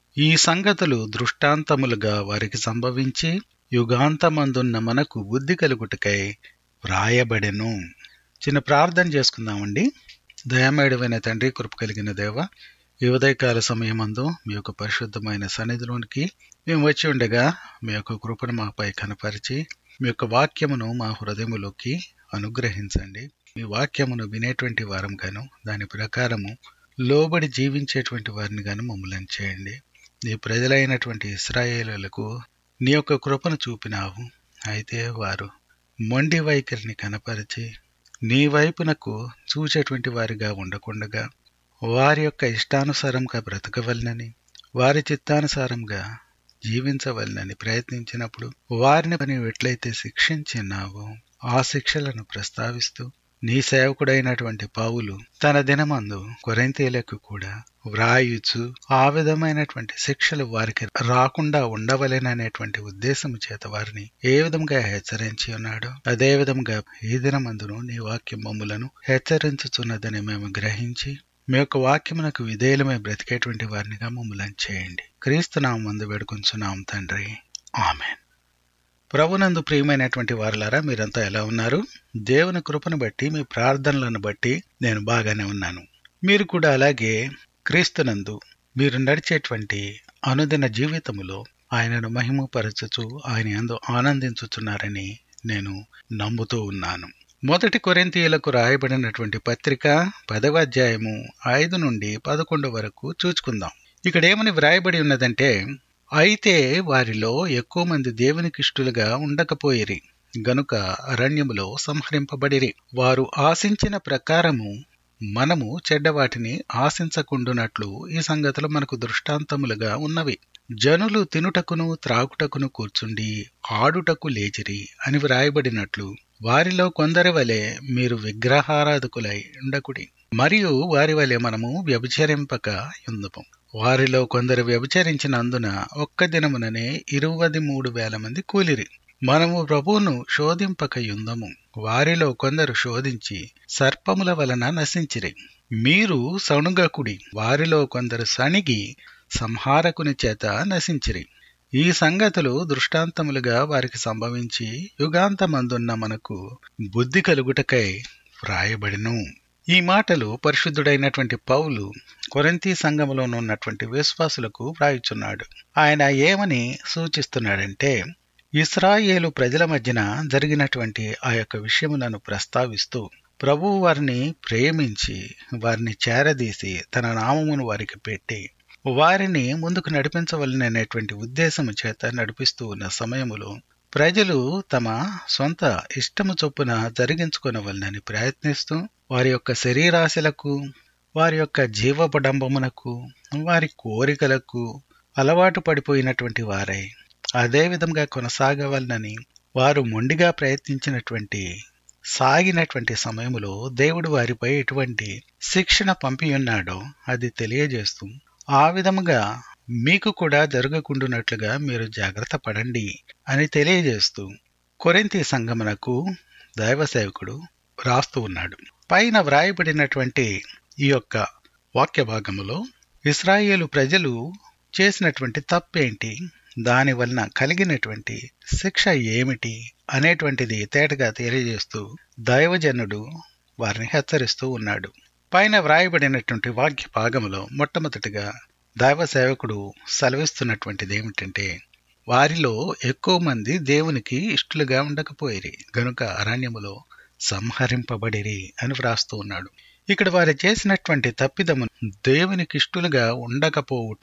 ఈ సంగతులు దృష్టాంతములుగా వారికి సంభవించి యుగాంతమందున్న మనకు బుద్ధి కలుగుటకై వ్రాయబడెను చిన్న ప్రార్థన చేసుకుందామండి దయామేడమైన తండ్రి కృప కలిగిన దేవ ఈ ఉదయకాల సమయమందు మీ యొక్క పరిశుద్ధమైన సన్నిధిలోనికి మేము వచ్చి ఉండగా మీ యొక్క కృపను మాపై కనపరిచి మీ యొక్క వాక్యమును మా హృదయములోకి అనుగ్రహించండి మీ వాక్యమును వినేటువంటి వారం గాను దాని ప్రకారము లోబడి జీవించేటువంటి వారిని గాను మమ్మల్ని చేయండి నీ ప్రజలైనటువంటి ఇస్రాయేలులకు నీ యొక్క కృపను చూపినావు అయితే వారు మొండి వైఖరిని కనపరిచి నీ వైపునకు చూచేటువంటి వారిగా ఉండకుండగా వారి యొక్క ఇష్టానుసారంగా బ్రతకవలనని వారి చిత్తానుసారంగా జీవించవలనని ప్రయత్నించినప్పుడు వారిని పని ఎట్లయితే శిక్షించినావో ఆ శిక్షలను ప్రస్తావిస్తూ నీ సేవకుడైనటువంటి పావులు తన దినమందు కొరంతీలకు కూడా వ్రాయుచు ఆ విధమైనటువంటి శిక్షలు వారికి రాకుండా ఉండవలెననేటువంటి ఉద్దేశం చేత వారిని ఏ విధంగా హెచ్చరించి ఉన్నాడో అదే విధంగా ఈ దినమందును నీ వాక్యం మమ్ములను హెచ్చరించుచున్నదని మేము గ్రహించి మీ యొక్క వాక్యమునకు విధేయులమై బ్రతికేటువంటి వారినిగా మమ్మల్ని చేయండి క్రీస్తునామం మందు వేడుకొంచున్నాం తండ్రి ఆమెన్ ప్రభునందు ప్రియమైనటువంటి వారులారా మీరంతా ఎలా ఉన్నారు దేవుని కృపను బట్టి మీ ప్రార్థనలను బట్టి నేను బాగానే ఉన్నాను మీరు కూడా అలాగే క్రీస్తునందు మీరు నడిచేటువంటి అనుదిన జీవితములో ఆయనను మహిమపరచుచు ఆయన ఎందు ఆనందించుచున్నారని నేను నమ్ముతూ ఉన్నాను మొదటి కొరింతీయులకు రాయబడినటువంటి పత్రిక పదవ అధ్యాయము ఐదు నుండి పదకొండు వరకు చూచుకుందాం ఇక్కడ ఏమని వ్రాయబడి ఉన్నదంటే అయితే వారిలో ఎక్కువ మంది దేవునికి ఇష్టలుగా ఉండకపోయిరి గనుక అరణ్యములో సంహరింపబడిరి వారు ఆశించిన ప్రకారము మనము చెడ్డవాటిని ఆశించకుండునట్లు ఈ సంగతులు మనకు దృష్టాంతములుగా ఉన్నవి జనులు తినుటకును త్రాగుటకును కూర్చుండి ఆడుటకు లేచిరి అని వ్రాయబడినట్లు వారిలో కొందరి వలె మీరు విగ్రహారాధకులై ఉండకుడి మరియు వారి వలె మనము వ్యభిచరింపక యుందము వారిలో కొందరు వ్యభిచరించినందున ఒక్క దినముననే ఇరువది మూడు వేల మంది కూలిరి మనము ప్రభువును శోధింపక యుందము వారిలో కొందరు శోధించి సర్పముల వలన నశించిరి మీరు సణుగకుడి వారిలో కొందరు సణిగి సంహారకుని చేత నశించిరి ఈ సంగతులు దృష్టాంతములుగా వారికి సంభవించి యుగాంతమందున్న మనకు బుద్ధి కలుగుటకై వ్రాయబడిను ఈ మాటలు పరిశుద్ధుడైనటువంటి పౌలు కొరంతి సంఘములోనున్నటువంటి విశ్వాసులకు వ్రాయుచున్నాడు ఆయన ఏమని సూచిస్తున్నాడంటే ఇస్రాయేలు ప్రజల మధ్యన జరిగినటువంటి ఆ యొక్క విషయములను ప్రస్తావిస్తూ ప్రభువు వారిని ప్రేమించి వారిని చేరదీసి తన నామమును వారికి పెట్టి వారిని ముందుకు నడిపించవలననేటువంటి ఉద్దేశము చేత నడిపిస్తూ ఉన్న సమయములో ప్రజలు తమ సొంత ఇష్టము చొప్పున జరిగించుకొనవలనని ప్రయత్నిస్తూ వారి యొక్క శరీరాశలకు వారి యొక్క జీవపడంబమునకు వారి కోరికలకు అలవాటు పడిపోయినటువంటి వారై అదే విధంగా కొనసాగవలనని వారు మొండిగా ప్రయత్నించినటువంటి సాగినటువంటి సమయములో దేవుడు వారిపై ఎటువంటి శిక్షణ పంపియున్నాడో అది తెలియజేస్తూ ఆ విధముగా మీకు కూడా జరగకుండునట్లుగా మీరు జాగ్రత్త పడండి అని తెలియజేస్తూ కొరింతి సంగమునకు దైవ సేవకుడు రాస్తూ ఉన్నాడు పైన వ్రాయబడినటువంటి ఈ యొక్క వాక్య భాగములో ఇస్రాయేలు ప్రజలు చేసినటువంటి తప్పేంటి దాని వలన కలిగినటువంటి శిక్ష ఏమిటి అనేటువంటిది తేటగా తెలియజేస్తూ దైవజనుడు వారిని హెచ్చరిస్తూ ఉన్నాడు పైన వ్రాయబడినటువంటి వాక్య భాగములో మొట్టమొదటిగా దైవ సేవకుడు సెలవిస్తున్నటువంటిది ఏమిటంటే వారిలో ఎక్కువ మంది దేవునికి ఇష్టలుగా ఉండకపోయిరి గనుక అరణ్యములో సంహరింపబడిరి అని వ్రాస్తూ ఉన్నాడు ఇక్కడ వారు చేసినటువంటి తప్పిదము దేవునికి ఇష్టలుగా ఉండకపోవుట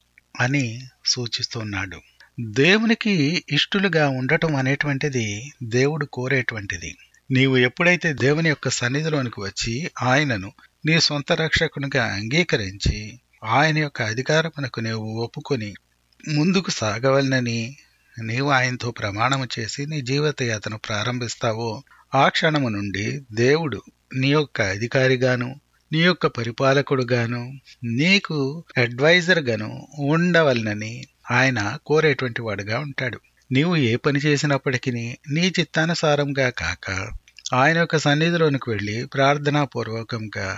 అని సూచిస్తున్నాడు దేవునికి ఇష్టలుగా ఉండటం అనేటువంటిది దేవుడు కోరేటువంటిది నీవు ఎప్పుడైతే దేవుని యొక్క సన్నిధిలోనికి వచ్చి ఆయనను నీ సొంత రక్షకునిగా అంగీకరించి ఆయన యొక్క అధికారమునకు నీవు ఒప్పుకొని ముందుకు సాగవలనని నీవు ఆయనతో ప్రమాణము చేసి నీ జీవితయాతను ప్రారంభిస్తావో ఆ క్షణము నుండి దేవుడు నీ యొక్క అధికారిగాను నీ యొక్క పరిపాలకుడుగాను నీకు అడ్వైజర్ గాను ఉండవలనని ఆయన కోరేటువంటి వాడుగా ఉంటాడు నీవు ఏ పని చేసినప్పటికీ నీ చిత్తానుసారంగా కాక ఆయన యొక్క సన్నిధిలోనికి వెళ్ళి ప్రార్థనాపూర్వకంగా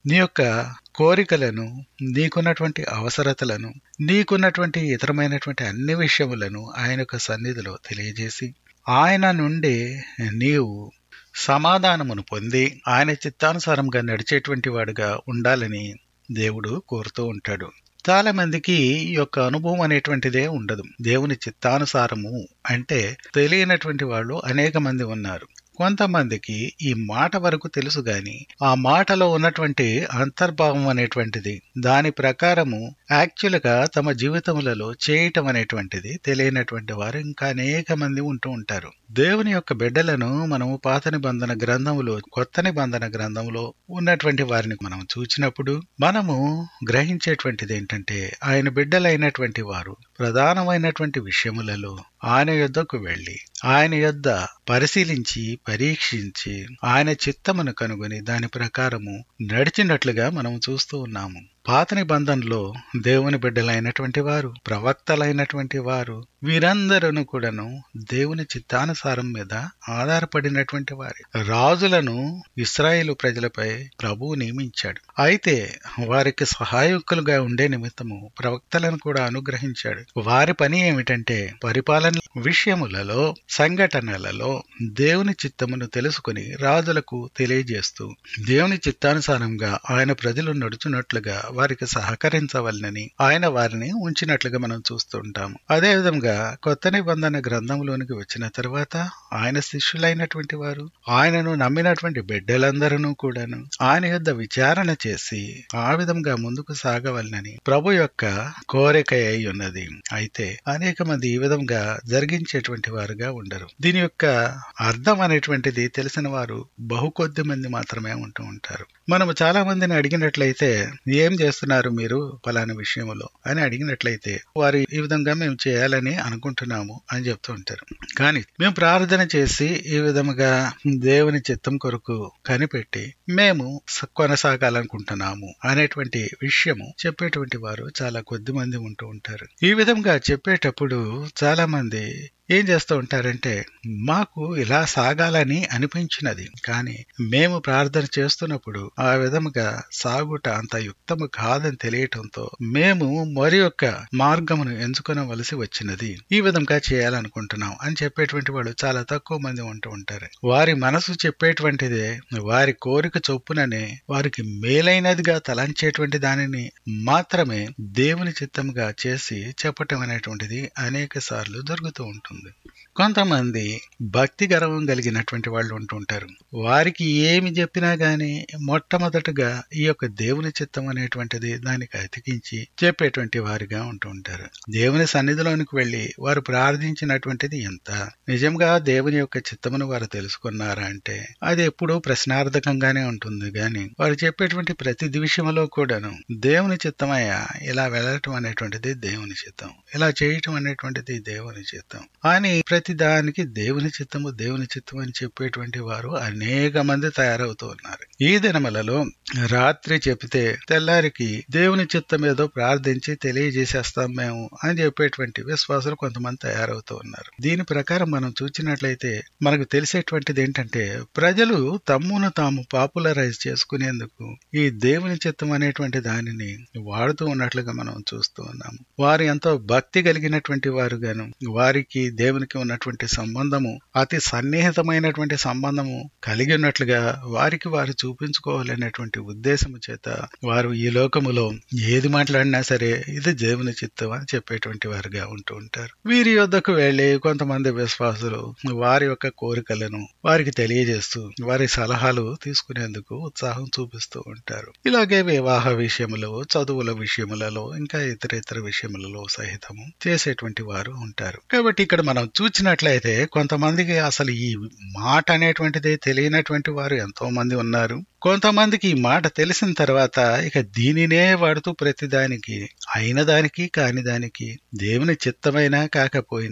నీ యొక్క కోరికలను నీకున్నటువంటి అవసరతలను నీకున్నటువంటి ఇతరమైనటువంటి అన్ని విషయములను ఆయన యొక్క సన్నిధిలో తెలియజేసి ఆయన నుండి నీవు సమాధానమును పొంది ఆయన చిత్తానుసారంగా నడిచేటువంటి వాడుగా ఉండాలని దేవుడు కోరుతూ ఉంటాడు చాలా మందికి ఈ యొక్క అనుభవం అనేటువంటిదే ఉండదు దేవుని చిత్తానుసారము అంటే తెలియనటువంటి వాళ్ళు అనేక మంది ఉన్నారు కొంతమందికి ఈ మాట వరకు తెలుసు గాని ఆ మాటలో ఉన్నటువంటి అంతర్భావం అనేటువంటిది దాని ప్రకారము యాక్చువల్ గా తమ జీవితములలో చేయటం అనేటువంటిది తెలియనటువంటి వారు ఇంకా అనేక మంది ఉంటూ ఉంటారు దేవుని యొక్క బిడ్డలను మనము పాత నిబంధన గ్రంథములో కొత్త నిబంధన గ్రంథంలో ఉన్నటువంటి వారిని మనం చూచినప్పుడు మనము గ్రహించేటువంటిది ఏంటంటే ఆయన బిడ్డలైనటువంటి వారు ప్రధానమైనటువంటి విషయములలో ఆయన యొద్దకు వెళ్లి ఆయన యొద్ద పరిశీలించి పరీక్షించి ఆయన చిత్తమును కనుగొని దాని ప్రకారము నడిచినట్లుగా మనం చూస్తూ ఉన్నాము పాత నిబంధనలో దేవుని బిడ్డలైనటువంటి వారు ప్రవక్తలైనటువంటి వారు వీరందరూ కూడాను దేవుని చిత్తానుసారం మీద ఆధారపడినటువంటి వారి రాజులను ఇస్రాయేలు ప్రజలపై ప్రభువు నియమించాడు అయితే వారికి సహాయకులుగా ఉండే నిమిత్తము ప్రవక్తలను కూడా అనుగ్రహించాడు వారి పని ఏమిటంటే పరిపాలన విషయములలో సంఘటనలలో దేవుని చిత్తమును తెలుసుకుని రాజులకు తెలియజేస్తూ దేవుని చిత్తానుసారంగా ఆయన ప్రజలు నడుచున్నట్లుగా వారికి సహకరించవలనని ఆయన వారిని ఉంచినట్లుగా మనం చూస్తుంటాము అదే విధంగా కొత్త నిబంధన గ్రంథంలోనికి వచ్చిన తర్వాత ఆయన శిష్యులైనటువంటి వారు ఆయనను నమ్మినటువంటి బిడ్డలందరూ కూడాను ఆయన యొద్ద విచారణ చేసి ఆ విధంగా ముందుకు సాగవలనని ప్రభు యొక్క కోరిక అయి ఉన్నది అయితే అనేక మంది ఈ విధంగా జరిగించేటువంటి వారుగా ఉండరు దీని యొక్క అర్థం అనేటువంటిది తెలిసిన వారు బహు కొద్ది మంది మాత్రమే ఉంటూ ఉంటారు మనము చాలా మందిని అడిగినట్లయితే ఏం చేస్తున్నారు మీరు పలానా విషయంలో అని అడిగినట్లయితే వారు ఈ విధంగా మేము చేయాలని అనుకుంటున్నాము అని చెప్తూ ఉంటారు కానీ మేము ప్రార్థన చేసి ఈ విధముగా దేవుని చిత్తం కొరకు కనిపెట్టి మేము స- కొనసాగాలనుకుంటున్నాము అనేటువంటి విషయము చెప్పేటువంటి వారు చాలా కొద్ది మంది ఉంటూ ఉంటారు ఈ విధంగా చెప్పేటప్పుడు చాలా మంది ఏం చేస్తూ ఉంటారంటే మాకు ఇలా సాగాలని అనిపించినది కానీ మేము ప్రార్థన చేస్తున్నప్పుడు ఆ విధముగా సాగుట అంత యుక్తము కాదని తెలియటంతో మేము మరి యొక్క మార్గమును ఎంచుకొనవలసి వచ్చినది ఈ విధంగా చేయాలనుకుంటున్నాం అని చెప్పేటువంటి వాళ్ళు చాలా తక్కువ మంది ఉంటూ ఉంటారు వారి మనసు చెప్పేటువంటిదే వారి కోరిక చొప్పుననే వారికి మేలైనదిగా తలంచేటువంటి దానిని మాత్రమే దేవుని చిత్తముగా చేసి చెప్పటం అనేటువంటిది అనేక సార్లు జరుగుతూ ఉంటుంది కొంతమంది భక్తి గర్వం కలిగినటువంటి వాళ్ళు ఉంటుంటారు వారికి ఏమి చెప్పినా గాని మొట్టమొదటగా ఈ యొక్క దేవుని చిత్తం అనేటువంటిది దానికి అతికించి చెప్పేటువంటి వారిగా ఉంటూ ఉంటారు దేవుని సన్నిధిలోనికి వెళ్లి వారు ప్రార్థించినటువంటిది ఎంత నిజంగా దేవుని యొక్క చిత్తమును వారు తెలుసుకున్నారా అంటే అది ఎప్పుడూ ప్రశ్నార్థకంగానే ఉంటుంది గాని వారు చెప్పేటువంటి ప్రతి విషయంలో కూడాను దేవుని చిత్తమయ్యా ఇలా వెళ్ళటం అనేటువంటిది దేవుని చిత్తం ఇలా చేయటం అనేటువంటిది దేవుని చిత్తం అని ప్రతి దానికి దేవుని చిత్తము దేవుని చిత్తం అని చెప్పేటువంటి వారు అనేక మంది తయారవుతూ ఉన్నారు ఈ దినములలో రాత్రి చెప్తే తెల్లారికి దేవుని చిత్తం ఏదో ప్రార్థించి తెలియజేసేస్తాం మేము అని చెప్పేటువంటి విశ్వాసులు కొంతమంది తయారవుతూ ఉన్నారు దీని ప్రకారం మనం చూసినట్లయితే మనకు తెలిసేటువంటిది ఏంటంటే ప్రజలు తమ్మును తాము పాపులరైజ్ చేసుకునేందుకు ఈ దేవుని చిత్తం అనేటువంటి దానిని వాడుతూ ఉన్నట్లుగా మనం చూస్తూ ఉన్నాము వారు ఎంతో భక్తి కలిగినటువంటి వారుగాను వారికి దేవునికి ఉన్నటువంటి సంబంధము అతి సన్నిహితమైనటువంటి సంబంధము కలిగి ఉన్నట్లుగా వారికి వారు చూపించుకోవాలనేటువంటి ఉద్దేశము చేత వారు ఈ లోకములో ఏది మాట్లాడినా సరే ఇది దేవుని చిత్తం అని చెప్పేటువంటి వారుగా ఉంటూ ఉంటారు వీరి యొద్దకు వెళ్లి కొంతమంది విశ్వాసులు వారి యొక్క కోరికలను వారికి తెలియజేస్తూ వారి సలహాలు తీసుకునేందుకు ఉత్సాహం చూపిస్తూ ఉంటారు ఇలాగే వివాహ విషయములో చదువుల విషయములలో ఇంకా ఇతర ఇతర విషయములలో సహితము చేసేటువంటి వారు ఉంటారు కాబట్టి ఇక్కడ మనం చూసినట్లయితే కొంతమందికి అసలు ఈ మాట అనేటువంటిది తెలియనటువంటి వారు ఎంతో మంది ఉన్నారు కొంతమందికి ఈ మాట తెలిసిన తర్వాత ఇక దీనినే వాడుతూ ప్రతిదానికి అయిన దానికి కాని దానికి దేవుని చిత్తమైనా కాకపోయినా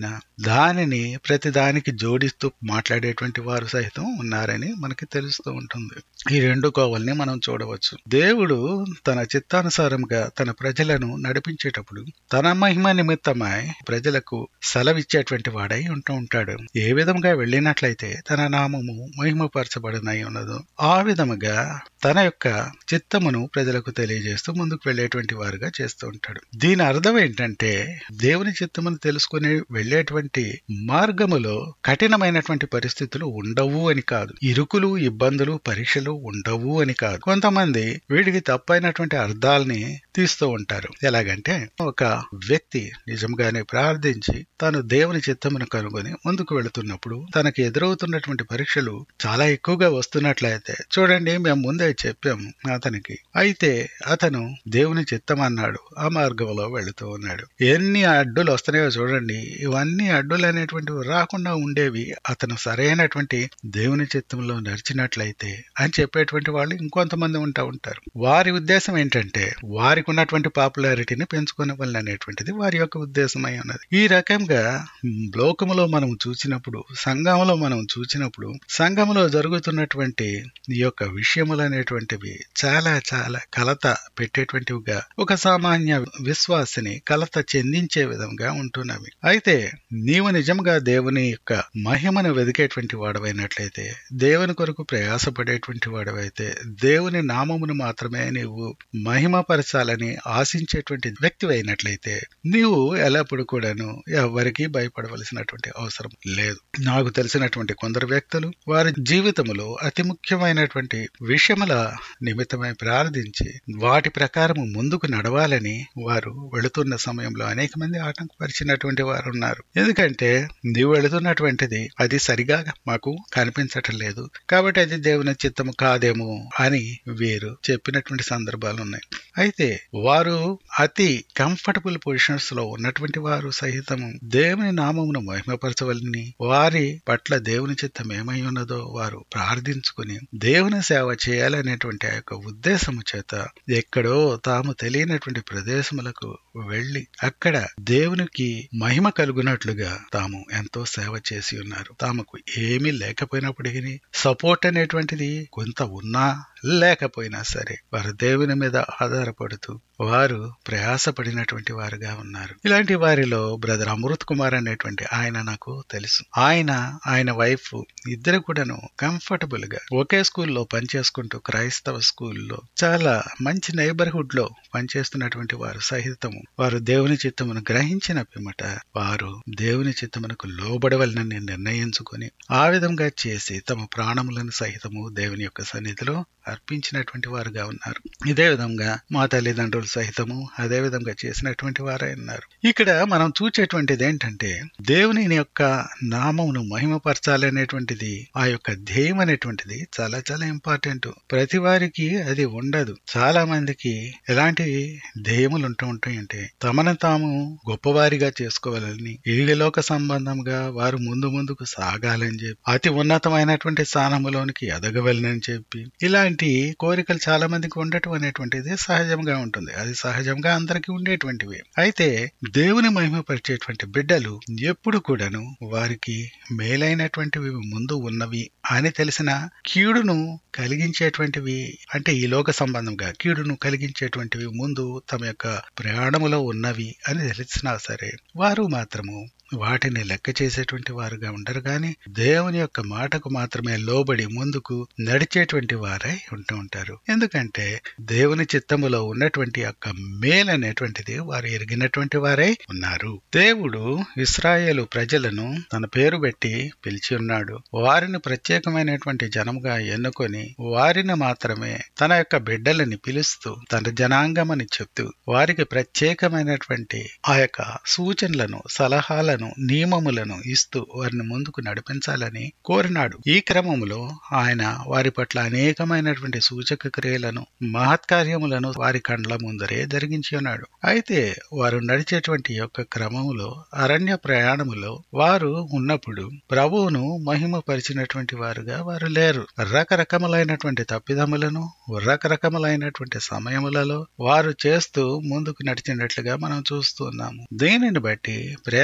దానిని ప్రతిదానికి జోడిస్తూ మాట్లాడేటువంటి వారు సైతం ఉన్నారని మనకి తెలుస్తూ ఉంటుంది ఈ రెండు కోవల్ని మనం చూడవచ్చు దేవుడు తన చిత్తానుసారంగా తన ప్రజలను నడిపించేటప్పుడు తన మహిమ నిమిత్తమై ప్రజలకు సెలవిచ్చేటువంటి వాడై ఉంటూ ఉంటాడు ఏ విధంగా వెళ్ళినట్లయితే తన నామము మహిమపరచబడినై ఉన్నదో ఆ విధముగా తన యొక్క చిత్తమును ప్రజలకు తెలియజేస్తూ ముందుకు వెళ్ళేటువంటి వారుగా చేస్తూ ఉంటాడు దీని అర్థం ఏంటంటే దేవుని చిత్తమును తెలుసుకుని వెళ్ళేటువంటి మార్గములో కఠినమైనటువంటి పరిస్థితులు ఉండవు అని కాదు ఇరుకులు ఇబ్బందులు పరీక్షలు ఉండవు అని కాదు కొంతమంది వీటికి తప్పైనటువంటి అర్థాలని తీస్తూ ఉంటారు ఎలాగంటే ఒక వ్యక్తి నిజంగానే ప్రార్థించి తాను దేవుని చిత్తమును కనుగొని ముందుకు వెళుతున్నప్పుడు తనకి ఎదురవుతున్నటువంటి పరీక్షలు చాలా ఎక్కువగా వస్తున్నట్లయితే చూడండి మేము ముందే చెప్పాము అతనికి అయితే అతను దేవుని చిత్తం అన్నాడు ఆ మార్గంలో వెళుతూ ఉన్నాడు ఎన్ని అడ్డులు వస్తున్నాయో చూడండి ఇవన్నీ అడ్డులు అనేటువంటివి రాకుండా ఉండేవి అతను సరైనటువంటి దేవుని చిత్తంలో నడిచినట్లయితే అని చెప్పేటువంటి వాళ్ళు ఇంకొంతమంది ఉంటా ఉంటారు వారి ఉద్దేశం ఏంటంటే వారికి ఉన్నటువంటి పాపులారిటీని పెంచుకునే అనేటువంటిది వారి యొక్క ఉద్దేశం అయి ఉన్నది ఈ రకంగా లోకములో మనం చూసినప్పుడు సంఘంలో మనం చూసినప్పుడు సంఘంలో జరుగుతున్నటువంటి ఈ యొక్క విషయములు అనేటువంటివి చాలా చాలా కలత పెట్టేటువంటివిగా ఒక సామాన్య విశ్వాసిని కలత చెందించే విధంగా ఉంటున్నవి అయితే నీవు నిజంగా దేవుని యొక్క మహిమను వెదికేటువంటి వాడవైనట్లయితే దేవుని కొరకు ప్రయాసపడేటువంటి వాడవైతే దేవుని నామమును మాత్రమే నీవు మహిమపరచాలని ఆశించేటువంటి వ్యక్తి అయినట్లయితే నీవు ఎల్లప్పుడు కూడాను ఎవరికి భయపడవలసినటువంటి అవసరం లేదు నాకు తెలిసినటువంటి కొందరు వ్యక్తులు వారి జీవితంలో అతి ముఖ్యమైనటువంటి విషయముల నిమిత్తమై ప్రార్థించి వాటి ప్రకారము ముందుకు నడవాలని వారు వెళుతున్న సమయంలో అనేక మంది ఆటంకపరిచినటువంటి వారు ఉన్నారు ఎందుకంటే నీవు వెళుతున్నటువంటిది అది సరిగా మాకు కనిపించటం లేదు కాబట్టి అది దేవుని చిత్తము కాదేమో అని వీరు చెప్పినటువంటి సందర్భాలు ఉన్నాయి అయితే వారు అతి కంఫర్టబుల్ పొజిషన్స్ లో ఉన్నటువంటి వారు సహితము దేవుని నామమును మహిమపరచవలని వారి పట్ల దేవుని చిత్తం ఏమై ఉన్నదో వారు ప్రార్థించుకుని దేవుని సేవ చేయాలనేటువంటి ఆ యొక్క ఉద్దేశము చేత ఎక్కడో తాము తెలియనటువంటి ప్రదేశములకు వెళ్లి అక్కడ దేవునికి మహిమ కలుగునట్లుగా తాము ఎంతో సేవ చేసి ఉన్నారు తాముకు ఏమీ లేకపోయినప్పటికీ సపోర్ట్ అనేటువంటిది కొంత ఉన్నా లేకపోయినా సరే వారు దేవుని మీద ఆధారపడుతూ వారు ప్రయాసపడినటువంటి వారుగా ఉన్నారు ఇలాంటి వారిలో బ్రదర్ అమృత్ కుమార్ అనేటువంటి ఆయన నాకు తెలుసు ఆయన ఆయన వైఫ్ ఇద్దరు కూడాను కంఫర్టబుల్ గా ఒకే స్కూల్లో పనిచేసుకుంటూ క్రైస్తవ స్కూల్లో చాలా మంచి నైబర్హుడ్ లో పనిచేస్తున్నటువంటి వారు సహితము వారు దేవుని చిత్తమును గ్రహించిన పిమ్మట వారు దేవుని చిత్తమునకు లోబడవలనని నిర్ణయించుకొని ఆ విధంగా చేసి తమ ప్రాణములను సహితము దేవుని యొక్క సన్నిధిలో అర్పించినటువంటి వారుగా ఉన్నారు ఇదే విధంగా మా తల్లిదండ్రులు సహితము అదే విధంగా చేసినటువంటి వారే ఉన్నారు ఇక్కడ మనం చూచేటువంటిది ఏంటంటే దేవుని యొక్క నామమును మహిమపరచాలనేటువంటిది ఆ యొక్క ధ్యేయం అనేటువంటిది చాలా చాలా ఇంపార్టెంట్ ప్రతి వారికి అది ఉండదు చాలా మందికి ఎలాంటి ధ్యేయములు ఉంటూ ఉంటాయంటే తమను తాము గొప్పవారిగా చేసుకోవాలని ఈగలోక సంబంధంగా వారు ముందు ముందుకు సాగాలని చెప్పి అతి ఉన్నతమైనటువంటి స్థానములోనికి ఎదగవలనని చెప్పి ఇలాంటి కోరికలు చాలా మందికి ఉండటం అనేటువంటిది సహజంగా ఉంటుంది అది సహజంగా అందరికి ఉండేటువంటివి అయితే దేవుని మహిమపరిచేటువంటి బిడ్డలు ఎప్పుడు కూడాను వారికి మేలైనటువంటివి ముందు ఉన్నవి అని తెలిసిన కీడును కలిగించేటువంటివి అంటే ఈ లోక సంబంధంగా కీడును కలిగించేటువంటివి ముందు తమ యొక్క ప్రయాణములో ఉన్నవి అని తెలిసినా సరే వారు మాత్రము వాటిని లెక్క చేసేటువంటి వారుగా ఉండరు గాని దేవుని యొక్క మాటకు మాత్రమే లోబడి ముందుకు నడిచేటువంటి వారై ఉంటూ ఉంటారు ఎందుకంటే దేవుని చిత్తములో ఉన్నటువంటి యొక్క మేలు అనేటువంటిది వారు ఎరిగినటువంటి వారై ఉన్నారు దేవుడు ఇస్రాయేలు ప్రజలను తన పేరు పెట్టి పిలిచి ఉన్నాడు వారిని ప్రత్యేకమైనటువంటి జనముగా ఎన్నుకొని వారిని మాత్రమే తన యొక్క బిడ్డలని పిలుస్తూ తన జనాంగమని చెప్తూ వారికి ప్రత్యేకమైనటువంటి ఆ యొక్క సూచనలను సలహాలను నియమములను ఇస్తూ వారిని ముందుకు నడిపించాలని కోరినాడు ఈ క్రమములో ఆయన వారి పట్ల అనేకమైనటువంటి సూచక క్రియలను మహత్కార్యములను వారి కండ్ల ముందరే జరిగించి ఉన్నాడు అయితే వారు నడిచేటువంటి యొక్క క్రమములో అరణ్య ప్రయాణములో వారు ఉన్నప్పుడు ప్రభువును మహిమపరిచినటువంటి వారుగా వారు లేరు రకరకములైనటువంటి తప్పిదములను రకరకములైనటువంటి సమయములలో వారు చేస్తూ ముందుకు నడిచినట్లుగా మనం చూస్తున్నాము దీనిని బట్టి ప్రేమ కలిగిన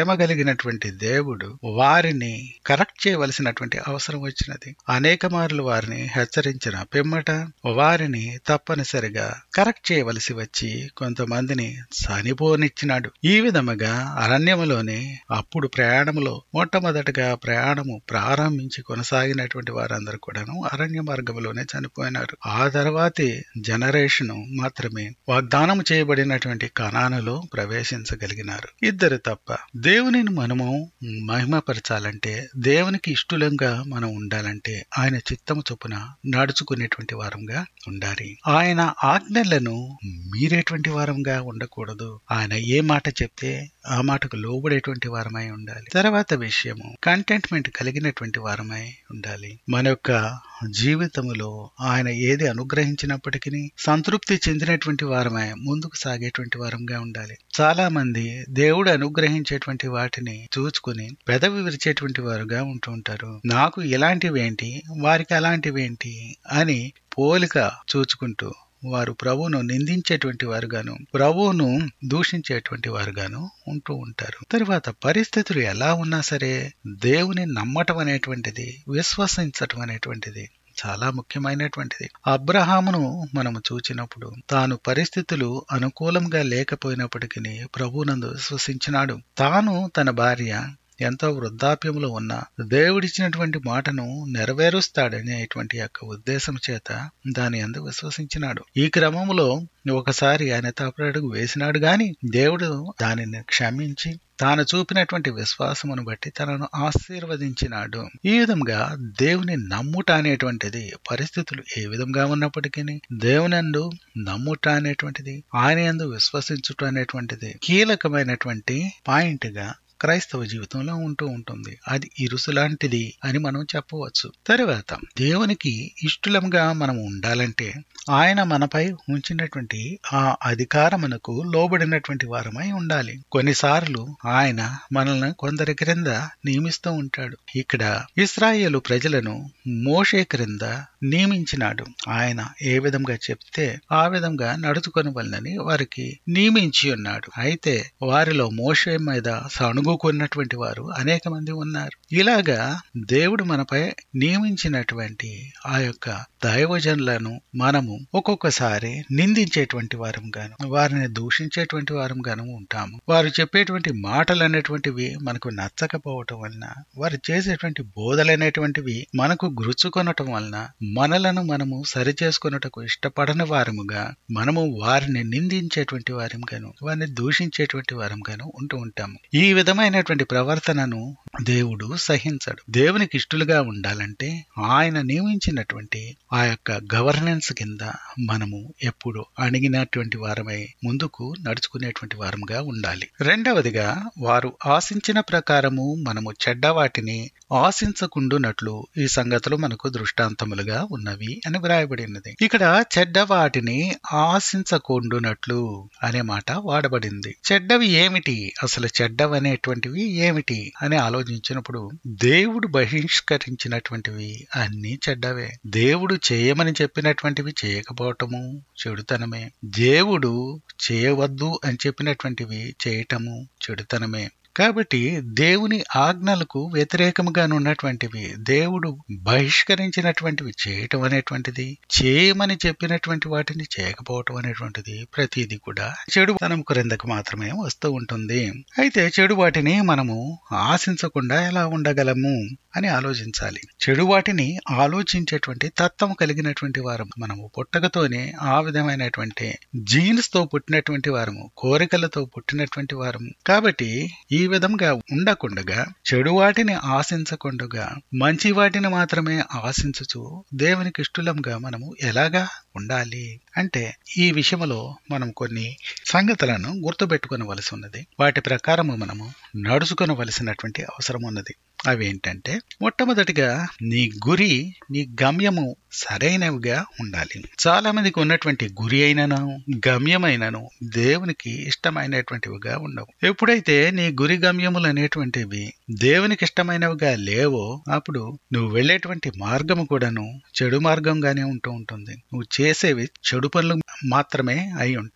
కలిగినటువంటి దేవుడు వారిని కరెక్ట్ చేయవలసినటువంటి అవసరం వచ్చినది అనేక మార్లు వారిని హెచ్చరించిన పిమ్మట వారిని తప్పనిసరిగా కరెక్ట్ చేయవలసి వచ్చి కొంతమందిని చనిపోనిచ్చినాడు ఈ విధముగా అరణ్యములోనే అప్పుడు ప్రయాణములో మొట్టమొదటగా ప్రయాణము ప్రారంభించి కొనసాగినటువంటి వారందరూ కూడాను అరణ్య మార్గంలోనే చనిపోయినారు ఆ తర్వాతి జనరేషన్ మాత్రమే వాగ్దానం చేయబడినటువంటి కణానులో ప్రవేశించగలిగినారు ఇద్దరు తప్ప దేవునిని మనము మహిమపరచాలంటే దేవునికి ఇష్టలంగా మనం ఉండాలంటే ఆయన చిత్తము చొప్పున నడుచుకునేటువంటి వారంగా ఉండాలి ఆయన ఆజ్ఞలను మీరేటువంటి వారంగా ఉండకూడదు ఆయన ఏ మాట చెప్తే ఆ మాటకు లోబడేటువంటి వారమై ఉండాలి తర్వాత విషయము కంటెంట్మెంట్ కలిగినటువంటి వారమై ఉండాలి మన యొక్క జీవితములో ఆయన ఏది అనుగ్రహించినప్పటికీ సంతృప్తి చెందినటువంటి వారమై ముందుకు సాగేటువంటి వారంగా ఉండాలి చాలా మంది దేవుడు అనుగ్రహించేటువంటి వాటిని చూచుకుని పెదవి విరిచేటువంటి వారుగా ఉంటూ ఉంటారు నాకు ఇలాంటివేంటి వారికి అలాంటివేంటి అని పోలిక చూచుకుంటూ వారు ప్రభువును నిందించేటువంటి వారుగాను ప్రభువును దూషించేటువంటి వారుగాను ఉంటూ ఉంటారు తరువాత పరిస్థితులు ఎలా ఉన్నా సరే దేవుని నమ్మటం అనేటువంటిది విశ్వసించటం అనేటువంటిది చాలా ముఖ్యమైనటువంటిది అబ్రహామును మనము చూచినప్పుడు తాను పరిస్థితులు అనుకూలంగా లేకపోయినప్పటికీ ప్రభునందు విశ్వసించినాడు తాను తన భార్య ఎంతో వృద్ధాప్యంలో ఉన్న దేవుడిచ్చినటువంటి మాటను నెరవేరుస్తాడనేటువంటి యొక్క ఉద్దేశం చేత దాని అందు విశ్వసించినాడు ఈ క్రమంలో ఒకసారి ఆయన తప్పడుగు వేసినాడు గాని దేవుడు దానిని క్షమించి తాను చూపినటువంటి విశ్వాసమును బట్టి తనను ఆశీర్వదించినాడు ఈ విధంగా దేవుని నమ్ముట అనేటువంటిది పరిస్థితులు ఏ విధంగా ఉన్నప్పటికీ దేవునందు నమ్ముట అనేటువంటిది ఆయన యందు విశ్వసించుట అనేటువంటిది కీలకమైనటువంటి పాయింట్ గా క్రైస్తవ జీవితంలో ఉంటూ ఉంటుంది అది ఇరుసు లాంటిది అని మనం చెప్పవచ్చు తరువాత దేవునికి ఇష్టలంగా మనం ఉండాలంటే ఆయన మనపై ఉంచినటువంటి ఆ అధికారమునకు లోబడినటువంటి వారమై ఉండాలి కొన్నిసార్లు ఆయన మనల్ని కొందరి క్రింద నియమిస్తూ ఉంటాడు ఇక్కడ ఇస్రాయేలు ప్రజలను మోషే క్రింద నియమించినాడు ఆయన ఏ విధంగా చెప్తే ఆ విధంగా నడుచుకొనవలనని వారికి నియమించి ఉన్నాడు అయితే వారిలో మోషే మీద సణుగుకున్నటువంటి వారు అనేక మంది ఉన్నారు ఇలాగా దేవుడు మనపై నియమించినటువంటి ఆ యొక్క దైవజనులను మనము ఒక్కొక్కసారి నిందించేటువంటి వారం గాను వారిని దూషించేటువంటి వారం గాను ఉంటాము వారు చెప్పేటువంటి మాటలు అనేటువంటివి మనకు నచ్చకపోవటం వలన వారు చేసేటువంటి బోధలనేటువంటివి మనకు గురుచుకొనటం వలన మనలను మనము సరి చేసుకున్నటకు ఇష్టపడని వారముగా మనము వారిని నిందించేటువంటి వారం గాను వారిని దూషించేటువంటి వారం గాను ఉంటూ ఉంటాము ఈ విధమైనటువంటి ప్రవర్తనను దేవుడు సహించడు దేవునికి ఇష్టలుగా ఉండాలంటే ఆయన నియమించినటువంటి ఆ యొక్క గవర్నెన్స్ కింద మనము ఎప్పుడు అణిగినటువంటి వారమై ముందుకు నడుచుకునేటువంటి వారముగా ఉండాలి రెండవదిగా వారు ఆశించిన ప్రకారము మనము చెడ్డ వాటిని ఆశించకుండునట్లు ఈ సంగతులు మనకు దృష్టాంతములుగా ఉన్నవి అని వ్రాయబడి ఉన్నది ఇక్కడ చెడ్డ వాటిని ఆశించకుండునట్లు అనే మాట వాడబడింది చెడ్డవి ఏమిటి అసలు చెడ్డవి అనేటువంటివి ఏమిటి అని ఆలోచించినప్పుడు దేవుడు బహిష్కరించినటువంటివి అన్ని చెడ్డవే దేవుడు చేయమని చెప్పినటువంటివి చేయకపోవటము చెడుతనమే దేవుడు చేయవద్దు అని చెప్పినటువంటివి చేయటము చెడుతనమే కాబట్టి దేవుని ఆజ్ఞలకు వ్యతిరేకముగా ఉన్నటువంటివి దేవుడు బహిష్కరించినటువంటివి చేయటం అనేటువంటిది చేయమని చెప్పినటువంటి వాటిని చేయకపోవటం అనేటువంటిది ప్రతిదీ కూడా చెడు తనం క్రిందకు మాత్రమే వస్తూ ఉంటుంది అయితే చెడు వాటిని మనము ఆశించకుండా ఎలా ఉండగలము అని ఆలోచించాలి చెడు వాటిని ఆలోచించేటువంటి తత్వం కలిగినటువంటి వారము మనము పుట్టకతోనే ఆ విధమైనటువంటి జీన్స్ తో పుట్టినటువంటి వారము కోరికలతో పుట్టినటువంటి వారము కాబట్టి ఈ విధంగా ఉండకుండగా చెడు వాటిని ఆశించకుండగా మంచి వాటిని మాత్రమే ఆశించుచు దేవునికి ఇష్టలంగా మనము ఎలాగా ఉండాలి అంటే ఈ విషయంలో మనం కొన్ని సంగతులను గుర్తుపెట్టుకునవలసి ఉన్నది వాటి ప్రకారము మనము నడుచుకునవలసినటువంటి అవసరం ఉన్నది అవేంటంటే మొట్టమొదటిగా నీ గురి నీ గమ్యము సరైనవిగా ఉండాలి చాలా మందికి ఉన్నటువంటి గురి అయినను గమ్యమైనను దేవునికి ఇష్టమైనటువంటివిగా ఉండవు ఎప్పుడైతే నీ గురి గమ్యములు అనేటువంటివి దేవునికి ఇష్టమైనవిగా లేవో అప్పుడు నువ్వు వెళ్ళేటువంటి మార్గము కూడాను చెడు మార్గంగానే ఉంటూ ఉంటుంది నువ్వు చేసేవి చెడు పనులు మాత్రమే అయి ఉంటాయి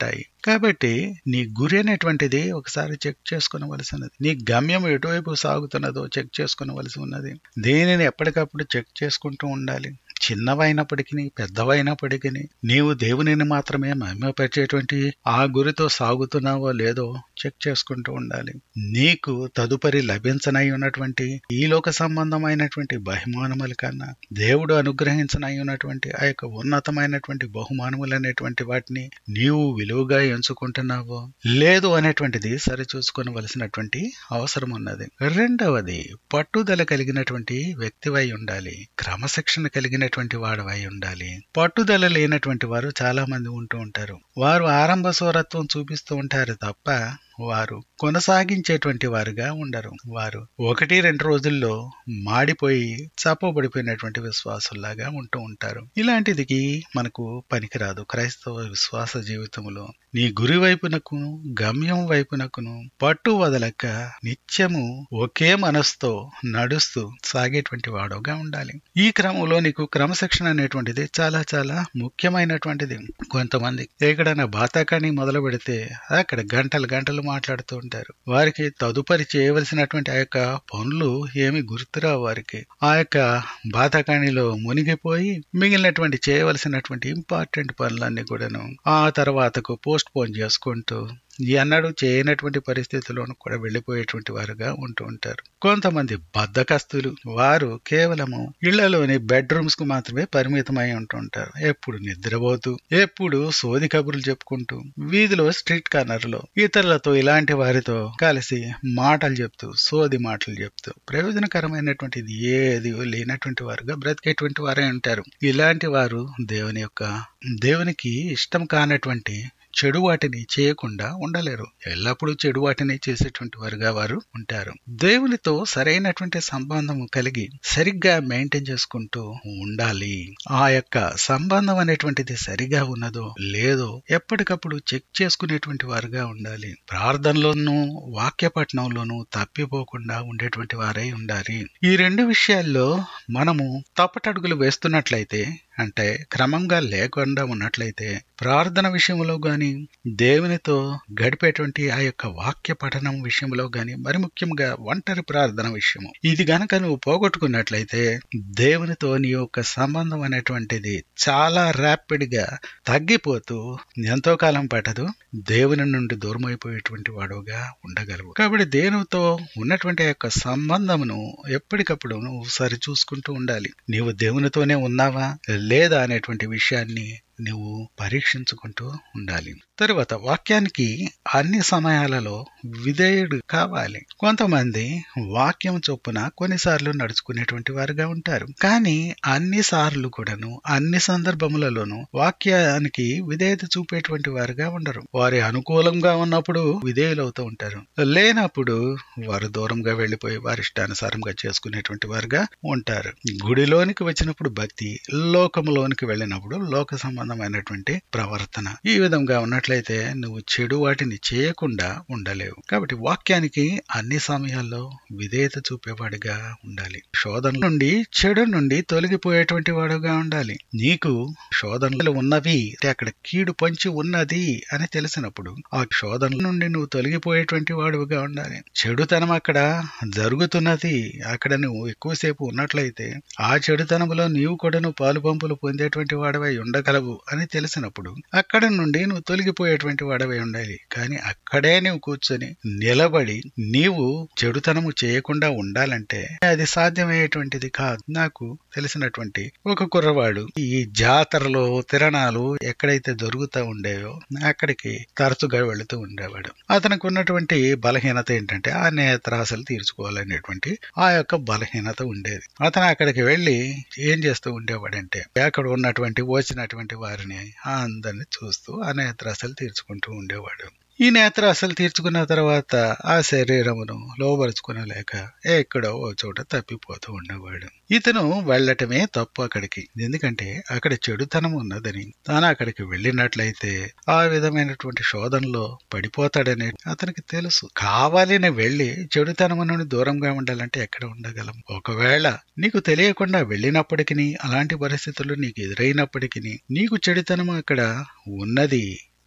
కాబట్టి నీ గురి అనేటువంటిది ఒకసారి చెక్ చేసుకునవలసినది నీ గమ్యం ఎటువైపు సాగుతున్నదో చెక్ చేసుకునవలసి ఉన్నది దేనిని ఎప్పటికప్పుడు చెక్ చేసుకుంటూ ఉండాలి చిన్నవైనప్పటికీ పెద్దవైనప్పటికీ నీవు దేవునిని మాత్రమే మహిమపరిచేటువంటి ఆ గురితో సాగుతున్నావో లేదో చెక్ చేసుకుంటూ ఉండాలి నీకు తదుపరి లభించనై ఉన్నటువంటి ఈ లోక సంబంధమైనటువంటి బహుమానముల కన్నా దేవుడు అనుగ్రహించనై ఉన్నటువంటి ఆ యొక్క ఉన్నతమైనటువంటి బహుమానములు అనేటువంటి వాటిని నీవు విలువగా ఎంచుకుంటున్నావో లేదు అనేటువంటిది సరిచూసుకొనవలసినటువంటి అవసరం ఉన్నది రెండవది పట్టుదల కలిగినటువంటి వ్యక్తివై ఉండాలి క్రమశిక్షణ కలిగినటువంటి వాడవై ఉండాలి పట్టుదల లేనటువంటి వారు చాలా మంది ఉంటూ ఉంటారు వారు ఆరంభ స్వరత్వం చూపిస్తూ ఉంటారు తప్ప వారు కొనసాగించేటువంటి వారుగా ఉండరు వారు ఒకటి రెండు రోజుల్లో మాడిపోయి చప్పబడిపోయినటువంటి విశ్వాసుల్లాగా ఉంటూ ఉంటారు ఇలాంటిదికి మనకు పనికిరాదు క్రైస్తవ విశ్వాస జీవితంలో నీ గురి వైపునకు గమ్యం వైపునకును పట్టు వదలక నిత్యము ఒకే మనసుతో నడుస్తూ సాగేటువంటి వాడుగా ఉండాలి ఈ క్రమంలో నీకు క్రమశిక్షణ అనేటువంటిది చాలా చాలా ముఖ్యమైనటువంటిది కొంతమంది ఎక్కడైనా బాతాకాని మొదలు పెడితే అక్కడ గంటలు గంటలు మాట్లాడుతూ ఉంటారు వారికి తదుపరి చేయవలసినటువంటి ఆ యొక్క పనులు ఏమి గుర్తురావు వారికి ఆ యొక్క బాధకాణిలో మునిగిపోయి మిగిలినటువంటి చేయవలసినటువంటి ఇంపార్టెంట్ పనులన్నీ కూడాను ఆ తర్వాతకు పోస్ట్ పోన్ చేసుకుంటూ ఎన్నడూ చేయనటువంటి పరిస్థితుల్లోనూ కూడా వెళ్ళిపోయేటువంటి వారుగా ఉంటూ ఉంటారు కొంతమంది బద్దకస్తులు వారు కేవలము ఇళ్లలోని బెడ్రూమ్స్ కు మాత్రమే పరిమితమై ఉంటూ ఉంటారు ఎప్పుడు నిద్రపోతూ ఎప్పుడు సోది కబుర్లు చెప్పుకుంటూ వీధిలో స్ట్రీట్ కార్నర్ లో ఇతరులతో ఇలాంటి వారితో కలిసి మాటలు చెప్తూ సోది మాటలు చెప్తూ ప్రయోజనకరమైనటువంటిది ఏది లేనటువంటి వారుగా బ్రతికేటువంటి వారే ఉంటారు ఇలాంటి వారు దేవుని యొక్క దేవునికి ఇష్టం కానటువంటి చెడు వాటిని చేయకుండా ఉండలేరు ఎల్లప్పుడూ చెడు వాటిని చేసేటువంటి వారుగా వారు ఉంటారు దేవునితో సరైనటువంటి సంబంధం కలిగి సరిగ్గా మెయింటైన్ చేసుకుంటూ ఉండాలి ఆ యొక్క సంబంధం అనేటువంటిది సరిగా ఉన్నదో లేదో ఎప్పటికప్పుడు చెక్ చేసుకునేటువంటి వారుగా ఉండాలి ప్రార్థనలోనూ వాక్య పఠనంలోనూ తప్పిపోకుండా ఉండేటువంటి వారై ఉండాలి ఈ రెండు విషయాల్లో మనము తప్పటడుగులు వేస్తున్నట్లయితే అంటే క్రమంగా లేకుండా ఉన్నట్లయితే ప్రార్థన విషయంలో గాని దేవునితో గడిపేటువంటి ఆ యొక్క వాక్య పఠనం విషయంలో గాని మరి ముఖ్యంగా ఒంటరి ప్రార్థన విషయము ఇది గనక నువ్వు పోగొట్టుకున్నట్లయితే దేవునితో నీ యొక్క సంబంధం అనేటువంటిది చాలా ర్యాపిడ్ గా తగ్గిపోతూ ఎంతో కాలం పట్టదు దేవుని నుండి దూరం అయిపోయేటువంటి వాడుగా ఉండగలవు కాబట్టి దేవునితో ఉన్నటువంటి ఆ యొక్క సంబంధమును ఎప్పటికప్పుడు నువ్వు సరి చూసుకుంటూ ఉండాలి నీవు దేవునితోనే ఉన్నావా లేదా అనేటువంటి విషయాన్ని నువ్వు పరీక్షించుకుంటూ ఉండాలి తరువాత వాక్యానికి అన్ని సమయాలలో విధేయుడు కావాలి కొంతమంది వాక్యం చొప్పున కొన్నిసార్లు నడుచుకునేటువంటి వారుగా ఉంటారు కానీ అన్ని సార్లు కూడాను అన్ని సందర్భములలోనూ వాక్యానికి విధేయత చూపేటువంటి వారుగా ఉండరు వారి అనుకూలంగా ఉన్నప్పుడు విధేయులవుతూ ఉంటారు లేనప్పుడు వారు దూరంగా వెళ్లిపోయి వారి ఇష్టానుసారంగా చేసుకునేటువంటి వారుగా ఉంటారు గుడిలోనికి వచ్చినప్పుడు భక్తి లోకములోనికి వెళ్ళినప్పుడు లోక సంబంధమైనటువంటి ప్రవర్తన ఈ విధంగా ఉన్నట్లయితే నువ్వు చెడు వాటిని చేయకుండా ఉండలేవు కాబట్టి వాక్యానికి అన్ని సమయాల్లో విధేయత చూపేవాడిగా ఉండాలి శోధన నుండి చెడు నుండి తొలగిపోయేటువంటి వాడుగా ఉండాలి నీకు శోధనలు ఉన్నవి అంటే అక్కడ కీడు పంచి ఉన్నది అని తెలిసినప్పుడు ఆ శోధన నుండి నువ్వు తొలగిపోయేటువంటి వాడుగా ఉండాలి చెడుతనం అక్కడ జరుగుతున్నది అక్కడ నువ్వు ఎక్కువసేపు ఉన్నట్లయితే ఆ చెడుతనంలో నీవు కూడా నువ్వు పాలు పంపులు పొందేటువంటి వాడవై ఉండగలవు అని తెలిసినప్పుడు అక్కడ నుండి నువ్వు తొలగిపోయేటువంటి వాడవై ఉండాలి కానీ అక్కడే నువ్వు కూర్చొని నిలబడి నీవు చెడుతనము చేయకుండా ఉండాలంటే అది సాధ్యమయ్యేటువంటిది కాదు నాకు తెలిసినటువంటి ఒక కుర్రవాడు ఈ జాతరలో తిరణాలు ఎక్కడైతే దొరుకుతూ ఉండేవో అక్కడికి తరచుగా వెళుతూ ఉండేవాడు అతనికి ఉన్నటువంటి బలహీనత ఏంటంటే ఆ నేత్రాశలు తీర్చుకోవాలనేటువంటి ఆ యొక్క బలహీనత ఉండేది అతను అక్కడికి వెళ్లి ఏం చేస్తూ ఉండేవాడంటే అక్కడ ఉన్నటువంటి వచ్చినటువంటి వారిని అందరిని చూస్తూ ఆ నేత్రాశలు తీర్చుకుంటూ ఉండేవాడు ఈ నేత్రాశలు తీర్చుకున్న తర్వాత ఆ శరీరమును లోబరుచుకునలేక ఎక్కడో ఓ చోట తప్పిపోతూ ఉండేవాడు ఇతను వెళ్ళటమే తప్పు అక్కడికి ఎందుకంటే అక్కడ చెడుతనం ఉన్నదని తాను అక్కడికి వెళ్ళినట్లయితే ఆ విధమైనటువంటి శోధనలో పడిపోతాడని అతనికి తెలుసు కావాలని వెళ్లి చెడుతనము నుండి దూరంగా ఉండాలంటే ఎక్కడ ఉండగలం ఒకవేళ నీకు తెలియకుండా వెళ్ళినప్పటికీ అలాంటి పరిస్థితులు నీకు ఎదురైనప్పటికీ నీకు చెడుతనం అక్కడ ఉన్నది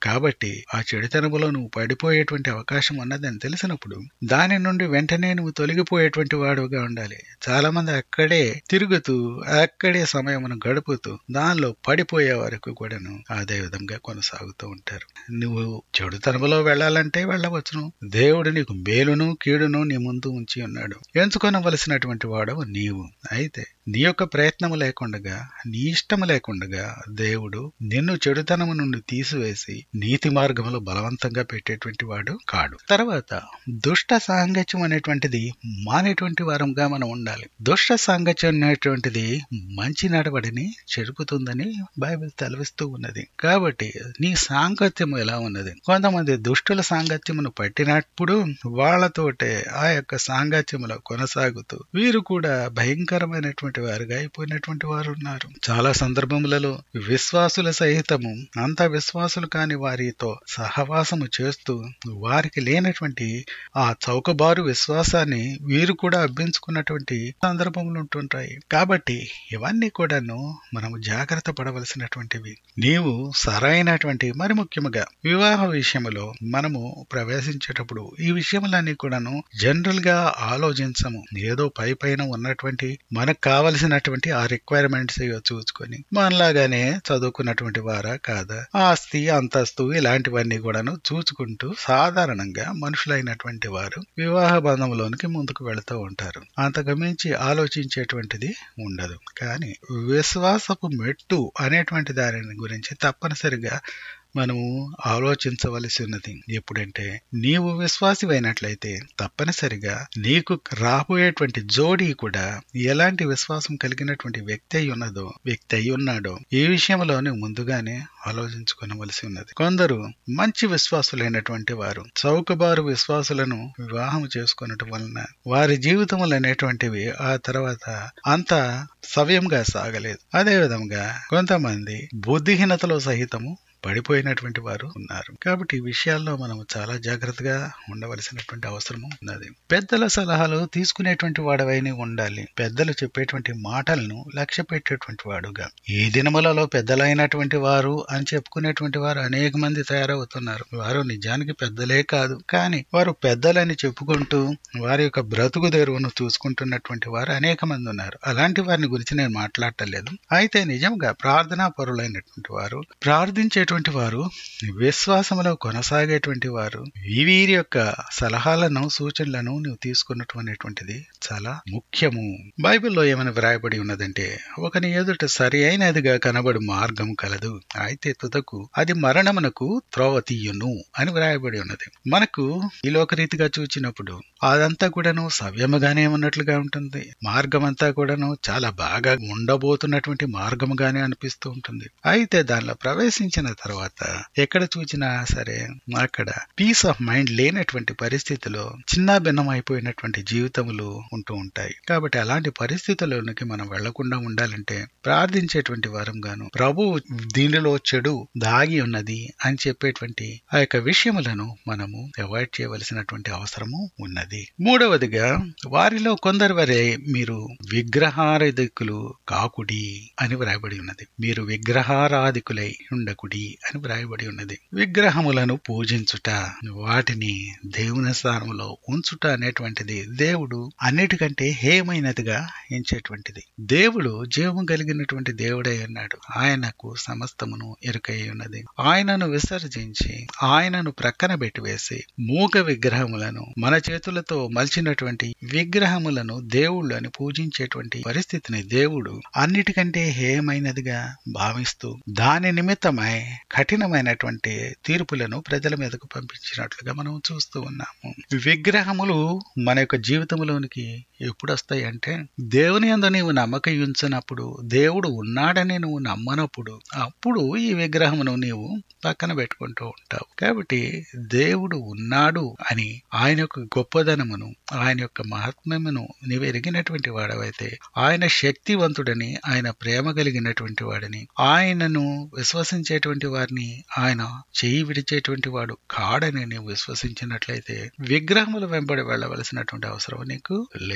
కాబట్టి ఆ చెడుతనములో నువ్వు పడిపోయేటువంటి అవకాశం ఉన్నదని తెలిసినప్పుడు దాని నుండి వెంటనే నువ్వు తొలగిపోయేటువంటి వాడుగా ఉండాలి చాలా మంది అక్కడే తిరుగుతూ అక్కడే సమయమును గడుపుతూ దానిలో పడిపోయే వరకు కూడాను అదే విధంగా కొనసాగుతూ ఉంటారు నువ్వు చెడుతనములో వెళ్ళాలంటే వెళ్ళవచ్చును దేవుడు నీకు మేలును కీడును నీ ముందు ఉంచి ఉన్నాడు ఎంచుకొనవలసినటువంటి వాడవు నీవు అయితే నీ యొక్క ప్రయత్నము లేకుండగా నీ ఇష్టము లేకుండగా దేవుడు నిన్ను చెడుతనము నుండి తీసివేసి నీతి మార్గంలో బలవంతంగా పెట్టేటువంటి వాడు కాడు తర్వాత దుష్ట సాంగత్యం అనేటువంటిది మానేటువంటి వారంగా మనం ఉండాలి దుష్ట సాంగత్యం అనేటువంటిది మంచి నడవడిని చెరుపుతుందని బైబిల్ తెలవిస్తూ ఉన్నది కాబట్టి నీ సాంగత్యం ఎలా ఉన్నది కొంతమంది దుష్టుల సాంగత్యమును పట్టినప్పుడు వాళ్ళతోటే ఆ యొక్క సాంగత్యములో కొనసాగుతూ వీరు కూడా భయంకరమైనటువంటి వారుగా అయిపోయినటువంటి వారు ఉన్నారు చాలా సందర్భములలో విశ్వాసుల సహితము అంత విశ్వాసులు కాని వారితో సహవాసము చేస్తూ వారికి లేనటువంటి ఆ చౌకబారు విశ్వాసాన్ని వీరు కూడా అభ్యించుకున్నటువంటి సందర్భములు ఉంటుంటాయి కాబట్టి ఇవన్నీ కూడాను మనము జాగ్రత్త పడవలసినటువంటివి నీవు సరైనటువంటి మరి ముఖ్యముగా వివాహ విషయములో మనము ప్రవేశించేటప్పుడు ఈ విషయములన్నీ కూడాను జనరల్ గా ఆలోచించము ఏదో పై పైన ఉన్నటువంటి మనకు కావలసినటువంటి ఆ రిక్వైర్మెంట్స్ చూసుకొని మనలాగానే చదువుకున్నటువంటి వారా కాదా ఆస్తి అంతస్తు ఇలాంటివన్నీ కూడాను చూసుకుంటూ సాధారణంగా మనుషులైనటువంటి వారు వివాహ బంధంలోనికి ముందుకు వెళుతూ ఉంటారు అంతకుమించి ఆలోచించేటువంటిది ఉండదు కానీ విశ్వాసపు మెట్టు అనేటువంటి దాని గురించి తప్పనిసరిగా మనము ఆలోచించవలసి ఉన్నది ఎప్పుడంటే నీవు విశ్వాసివైనట్లయితే తప్పనిసరిగా నీకు రాబోయేటువంటి జోడీ కూడా ఎలాంటి విశ్వాసం కలిగినటువంటి వ్యక్తి అయి ఉన్నదో వ్యక్తి అయి ఉన్నాడో ఈ విషయంలో నువ్వు ముందుగానే ఆలోచించుకోవలసి ఉన్నది కొందరు మంచి విశ్వాసులైనటువంటి వారు చౌకబారు విశ్వాసులను వివాహం చేసుకున్నట్టు వలన వారి జీవితములు అనేటువంటివి ఆ తర్వాత అంత సవ్యంగా సాగలేదు అదే విధంగా కొంతమంది బుద్ధిహీనతలో సహితము పడిపోయినటువంటి వారు ఉన్నారు కాబట్టి ఈ విషయాల్లో మనం చాలా జాగ్రత్తగా ఉండవలసినటువంటి అవసరము ఉన్నది పెద్దల సలహాలు తీసుకునేటువంటి వాడవైన ఉండాలి పెద్దలు చెప్పేటువంటి మాటలను లక్ష్య పెట్టేటువంటి వాడుగా ఈ దినములలో పెద్దలైనటువంటి వారు అని చెప్పుకునేటువంటి వారు అనేక మంది తయారవుతున్నారు వారు నిజానికి పెద్దలే కాదు కానీ వారు పెద్దలని చెప్పుకుంటూ వారి యొక్క బ్రతుకు తెరువును చూసుకుంటున్నటువంటి వారు అనేక మంది ఉన్నారు అలాంటి వారిని గురించి నేను మాట్లాడటలేదు అయితే నిజంగా ప్రార్థనా పరులైనటువంటి వారు ప్రార్థించేటువంటి వారు విశ్వాసంలో కొనసాగేటువంటి వారు వీరి యొక్క సలహాలను సూచనలను నువ్వు తీసుకున్నటువంటిది చాలా ముఖ్యము బైబిల్లో ఏమైనా వ్రాయబడి ఉన్నదంటే ఒకని ఎదుట సరి అయినదిగా కనబడు మార్గం కలదు అయితే తుదకు అది మరణమునకు త్రోవ తీయును అని వ్రాయబడి ఉన్నది మనకు ఈ లోకరీతిగా చూచినప్పుడు అదంతా కూడాను సవ్యముగానే ఉన్నట్లుగా ఉంటుంది మార్గం అంతా కూడాను చాలా బాగా ఉండబోతున్నటువంటి మార్గముగానే అనిపిస్తూ ఉంటుంది అయితే దానిలో ప్రవేశించిన తర్వాత ఎక్కడ చూచినా సరే అక్కడ పీస్ ఆఫ్ మైండ్ లేనటువంటి పరిస్థితిలో చిన్న భిన్నం అయిపోయినటువంటి జీవితములు ఉంటూ ఉంటాయి కాబట్టి అలాంటి పరిస్థితుల్లోనికి మనం వెళ్లకుండా ఉండాలంటే ప్రార్థించేటువంటి వారం గాను ప్రభు దీనిలో చెడు దాగి ఉన్నది అని చెప్పేటువంటి ఆ యొక్క విషయములను మనము అవాయిడ్ చేయవలసినటువంటి అవసరము ఉన్నది మూడవదిగా వారిలో కొందరు వరే మీరు విగ్రహారాధికులు కాకుడి అని వ్రాయబడి ఉన్నది మీరు విగ్రహారాధికులై ఉండకుడి అని వ్రాయబడి ఉన్నది విగ్రహములను పూజించుట వాటిని దేవుని స్థానంలో ఉంచుట అనేటువంటిది దేవుడు అన్నిటికంటే హేమైనదిగా ఎంచేటువంటిది దేవుడు జీవము కలిగినటువంటి దేవుడై ఉన్నాడు ఆయనకు సమస్తమును ఎరుకై ఉన్నది ఆయనను విసర్జించి ఆయనను ప్రక్కన పెట్టివేసి మూగ విగ్రహములను మన చేతులతో మలిచినటువంటి విగ్రహములను దేవుళ్ళని పూజించేటువంటి పరిస్థితిని దేవుడు అన్నిటికంటే హేయమైనదిగా భావిస్తూ దాని నిమిత్తమై కఠినమైనటువంటి తీర్పులను ప్రజల మీదకు పంపించినట్లుగా మనం చూస్తూ ఉన్నాము విగ్రహములు మన యొక్క జీవితంలోనికి ఎప్పుడు వస్తాయి అంటే దేవుని అందు నీవు నమ్మక ఉంచినప్పుడు దేవుడు ఉన్నాడని నువ్వు నమ్మనప్పుడు అప్పుడు ఈ విగ్రహమును నీవు పక్కన పెట్టుకుంటూ ఉంటావు కాబట్టి దేవుడు ఉన్నాడు అని ఆయన యొక్క గొప్పదనమును ఆయన యొక్క మహాత్మ్యమును నీవు ఎరిగినటువంటి వాడవైతే ఆయన శక్తివంతుడని ఆయన ప్రేమ కలిగినటువంటి వాడని ఆయనను విశ్వసించేటువంటి వారిని ఆయన చేయి విడిచేటువంటి వాడు కాడని నీవు విశ్వసించినట్లయితే విగ్రహముల వెంబడి వెళ్ళవలసినటువంటి అవసరం నీకు లేదు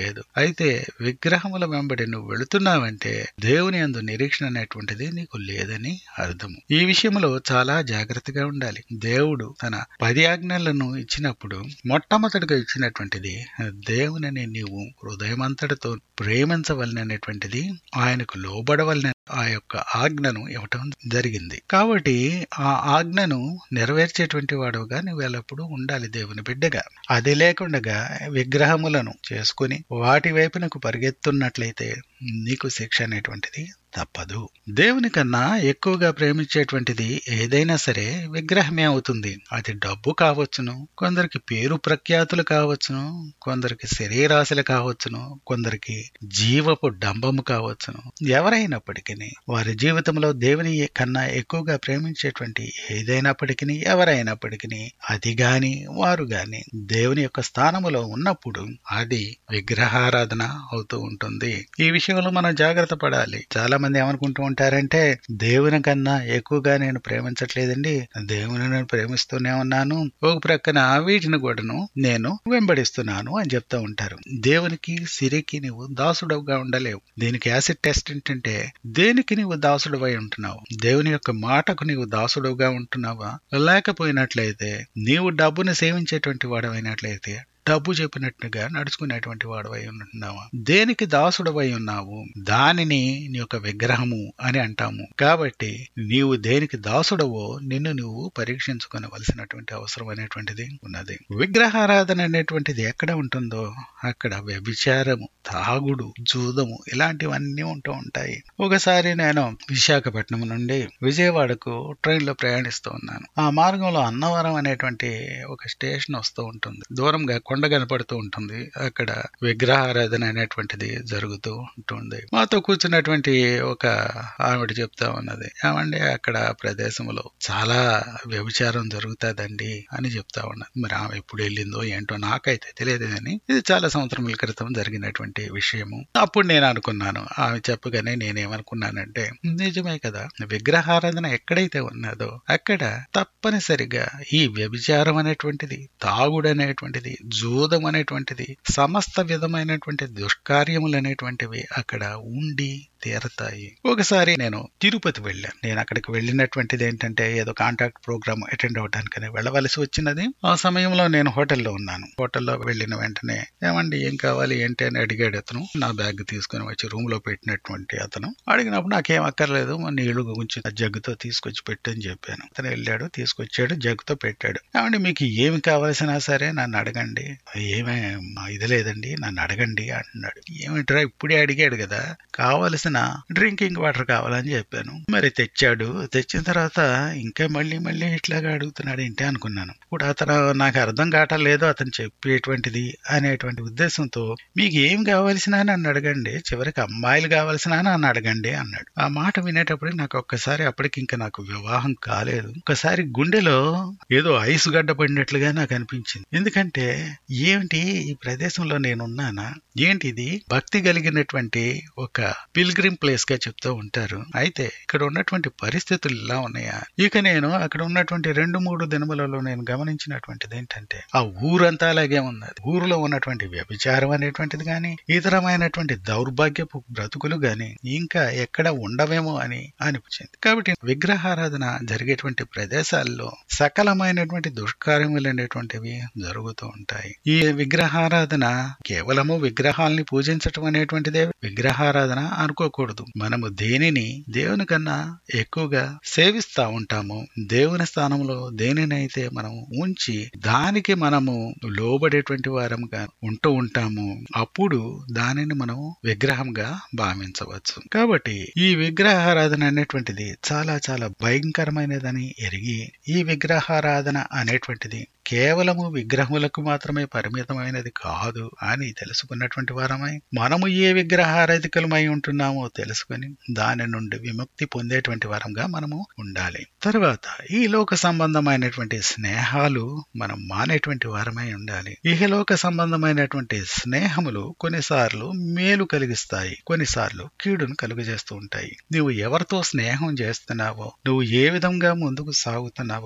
లేదు అయితే విగ్రహముల వెంబడి నువ్వు వెళుతున్నావంటే దేవుని అందు నిరీక్షణ అనేటువంటిది నీకు లేదని అర్థము ఈ విషయంలో చాలా జాగ్రత్తగా ఉండాలి దేవుడు తన పది ఆజ్ఞలను ఇచ్చినప్పుడు మొట్టమొదటిగా ఇచ్చినటువంటిది దేవునిని నీవు హృదయమంతటితో ప్రేమించవలననేటువంటిది ఆయనకు లోబడవలన ఆ యొక్క ఆజ్ఞను ఇవ్వటం జరిగింది కాబట్టి ఆ ఆజ్ఞను నెరవేర్చేటువంటి వాడుగా నువ్వు ఎల్లప్పుడూ ఉండాలి దేవుని బిడ్డగా అది లేకుండా విగ్రహములను చేసుకుని వాటి వైపునకు పరిగెత్తున్నట్లయితే నీకు శిక్ష అనేటువంటిది తప్పదు దేవుని కన్నా ఎక్కువగా ప్రేమించేటువంటిది ఏదైనా సరే విగ్రహమే అవుతుంది అది డబ్బు కావచ్చును కొందరికి పేరు ప్రఖ్యాతులు కావచ్చును కొందరికి శరీరాశలు కావచ్చును కొందరికి జీవపు డంబము కావచ్చును ఎవరైనప్పటికీ వారి జీవితంలో దేవుని కన్నా ఎక్కువగా ప్రేమించేటువంటి ఏదైనప్పటికీ ఎవరైనప్పటికీ అది గాని వారు గాని దేవుని యొక్క స్థానములో ఉన్నప్పుడు అది విగ్రహారాధన అవుతూ ఉంటుంది ఈ విషయంలో మనం జాగ్రత్త పడాలి చాలా మంది ఏమనుకుంటూ ఉంటారంటే దేవుని కన్నా ఎక్కువగా నేను ప్రేమించట్లేదండి దేవుని నేను ప్రేమిస్తూనే ఉన్నాను ఒక ప్రక్కన వీటిని కూడాను నేను వెంబడిస్తున్నాను అని చెప్తా ఉంటారు దేవునికి సిరికి నీవు దాసుడవుగా ఉండలేవు దీనికి యాసిడ్ టెస్ట్ ఏంటంటే దేనికి నీవు దాసుడువై ఉంటున్నావు దేవుని యొక్క మాటకు నీవు దాసుడుగా ఉంటున్నావా లేకపోయినట్లయితే నీవు డబ్బును సేవించేటువంటి వాడవైనట్లయితే డబ్బు చెప్పినట్టుగా నడుచుకునేటువంటి వాడవై ఉంటున్నావా దేనికి దాసుడవై ఉన్నావు దానిని నీ యొక్క విగ్రహము అని అంటాము కాబట్టి నీవు దేనికి దాసుడవో నిన్ను నువ్వు పరీక్షించుకోవలసినటువంటి అవసరం అనేటువంటిది ఉన్నది విగ్రహారాధన అనేటువంటిది ఎక్కడ ఉంటుందో అక్కడ వ్యభిచారము తాగుడు జూదము ఇలాంటివన్నీ ఉంటూ ఉంటాయి ఒకసారి నేను విశాఖపట్నం నుండి విజయవాడకు ట్రైన్ లో ప్రయాణిస్తూ ఉన్నాను ఆ మార్గంలో అన్నవరం అనేటువంటి ఒక స్టేషన్ వస్తూ ఉంటుంది దూరంగా కొండ కనపడుతూ ఉంటుంది అక్కడ విగ్రహారాధన అనేటువంటిది జరుగుతూ ఉంటుంది మాతో కూర్చున్నటువంటి ఒక ఆవిడ చెప్తా ఉన్నది ఏమండి అక్కడ ప్రదేశంలో చాలా వ్యభిచారం జరుగుతుందండి అని చెప్తా ఉన్నది మరి ఆమె ఎప్పుడు వెళ్ళిందో ఏంటో నాకైతే తెలియదు కానీ ఇది చాలా సంవత్సరముల క్రితం జరిగినటువంటి విషయము అప్పుడు నేను అనుకున్నాను ఆమె చెప్పగానే నేనేమనుకున్నానంటే నిజమే కదా విగ్రహారాధన ఎక్కడైతే ఉన్నదో అక్కడ తప్పనిసరిగా ఈ వ్యభిచారం అనేటువంటిది తాగుడు అనేటువంటిది జూదం అనేటువంటిది సమస్త విధమైనటువంటి దుష్కార్యములు అనేటువంటివి అక్కడ ఉండి తీరతాయి ఒకసారి నేను తిరుపతి వెళ్ళాను నేను అక్కడికి వెళ్ళినటువంటిది ఏంటంటే ఏదో కాంటాక్ట్ ప్రోగ్రామ్ అటెండ్ అవడానికని వెళ్ళవలసి వచ్చినది ఆ సమయంలో నేను హోటల్లో ఉన్నాను హోటల్లో వెళ్ళిన వెంటనే ఏమండి ఏం కావాలి ఏంటి అని అడిగాడు అతను నా బ్యాగ్ తీసుకుని వచ్చి రూమ్ లో పెట్టినటువంటి అతను అడిగినప్పుడు నాకేం అక్కర్లేదు నీళ్లు కొంచెం జగ్గుతో తీసుకొచ్చి పెట్టని చెప్పాను అతను వెళ్ళాడు తీసుకొచ్చాడు జగ్గుతో పెట్టాడు ఏమండి మీకు ఏమి కావాల్సినా సరే నన్ను అడగండి ఏమే ఇది లేదండి నన్ను అడగండి అంటున్నాడు ఏమిట్రా ఇప్పుడే అడిగాడు కదా కావలసిన డ్రింకింగ్ వాటర్ కావాలని చెప్పాను మరి తెచ్చాడు తెచ్చిన తర్వాత ఇంకా మళ్ళీ మళ్ళీ ఇట్లాగా అడుగుతున్నాడు ఏంటి అనుకున్నాను ఇప్పుడు అతను నాకు అర్థం కావట్లేదు అతను చెప్పేటువంటిది అనేటువంటి ఉద్దేశంతో మీకు ఏం కావాల్సిన నన్ను అడగండి చివరికి అమ్మాయిలు కావాల్సిన నన్ను అడగండి అన్నాడు ఆ మాట వినేటప్పుడు నాకు ఒక్కసారి అప్పటికి ఇంకా నాకు వివాహం కాలేదు ఒకసారి గుండెలో ఏదో ఐస్ గడ్డ పడినట్లుగా నాకు అనిపించింది ఎందుకంటే ఏమిటి ఈ ప్రదేశంలో నేనున్నానా ఏంటి ఇది భక్తి కలిగినటువంటి ఒక పిల్గ్రిమ్ ప్లేస్ గా చెప్తూ ఉంటారు అయితే ఇక్కడ ఉన్నటువంటి పరిస్థితులు ఇలా ఉన్నాయా ఇక నేను అక్కడ ఉన్నటువంటి రెండు మూడు దినములలో నేను గమనించినటువంటిది ఏంటంటే ఆ ఊరంతా అలాగే ఉన్నది ఊరిలో ఉన్నటువంటి వ్యభిచారం అనేటువంటిది గాని ఇతరమైనటువంటి దౌర్భాగ్యపు బ్రతుకులు గాని ఇంకా ఎక్కడ ఉండవేమో అని అనిపించింది కాబట్టి విగ్రహారాధన జరిగేటువంటి ప్రదేశాల్లో సకలమైనటువంటి దుష్కార్యములు అనేటువంటివి జరుగుతూ ఉంటాయి ఈ విగ్రహారాధన కేవలము విగ్రహాలని పూజించటం అనేటువంటిదే విగ్రహారాధన అనుకోకూడదు మనము దేనిని దేవుని కన్నా ఎక్కువగా సేవిస్తా ఉంటాము దేవుని స్థానంలో దేనినైతే మనం ఉంచి దానికి మనము లోబడేటువంటి వారంగా ఉంటూ ఉంటాము అప్పుడు దానిని మనం విగ్రహంగా భావించవచ్చు కాబట్టి ఈ విగ్రహారాధన అనేటువంటిది చాలా చాలా భయంకరమైనదని ఎరిగి ఈ విగ్రహారాధన అనేటువంటిది కేవలము విగ్రహములకు మాత్రమే పరిమితమైనది కాదు అని తెలుసుకున్నటువంటి వారమై మనము ఏ విగ్రహారాధికలమై ఉంటున్నామో తెలుసుకుని దాని నుండి విముక్తి పొందేటువంటి వారంగా మనము ఉండాలి తర్వాత ఈ లోక సంబంధమైనటువంటి స్నేహాలు మనం మానేటువంటి వారమై ఉండాలి ఇహలోక సంబంధమైనటువంటి స్నేహములు కొన్నిసార్లు మేలు కలిగిస్తాయి కొన్నిసార్లు కీడును కలుగజేస్తూ ఉంటాయి నువ్వు ఎవరితో స్నేహం చేస్తున్నావో నువ్వు ఏ విధంగా ముందుకు సాగుతున్నావో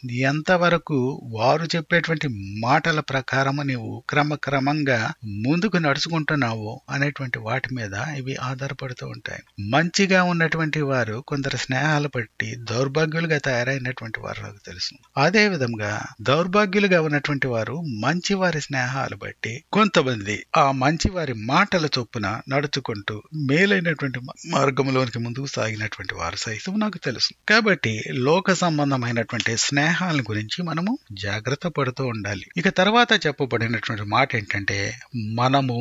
ఎంతవరకు వారు చెప్పేటువంటి మాటల ప్రకారం నీవు క్రమక్రమంగా ముందుకు నడుచుకుంటున్నావో అనేటువంటి వాటి మీద ఇవి ఆధారపడుతూ ఉంటాయి మంచిగా ఉన్నటువంటి వారు కొందరు స్నేహాలు బట్టి దౌర్భాగ్యులుగా తయారైనటువంటి వారు నాకు తెలుసు అదే విధంగా దౌర్భాగ్యులుగా ఉన్నటువంటి వారు మంచి వారి స్నేహాలు బట్టి కొంతమంది ఆ మంచి వారి మాటల చొప్పున నడుచుకుంటూ మేలైనటువంటి మార్గంలోనికి ముందుకు సాగినటువంటి వారు సైతం నాకు తెలుసు కాబట్టి లోక సంబంధమైనటువంటి స్నేహాల గురించి మనము జాగ్రత్త పడుతూ ఉండాలి ఇక తర్వాత చెప్పబడినటువంటి మాట ఏంటంటే మనము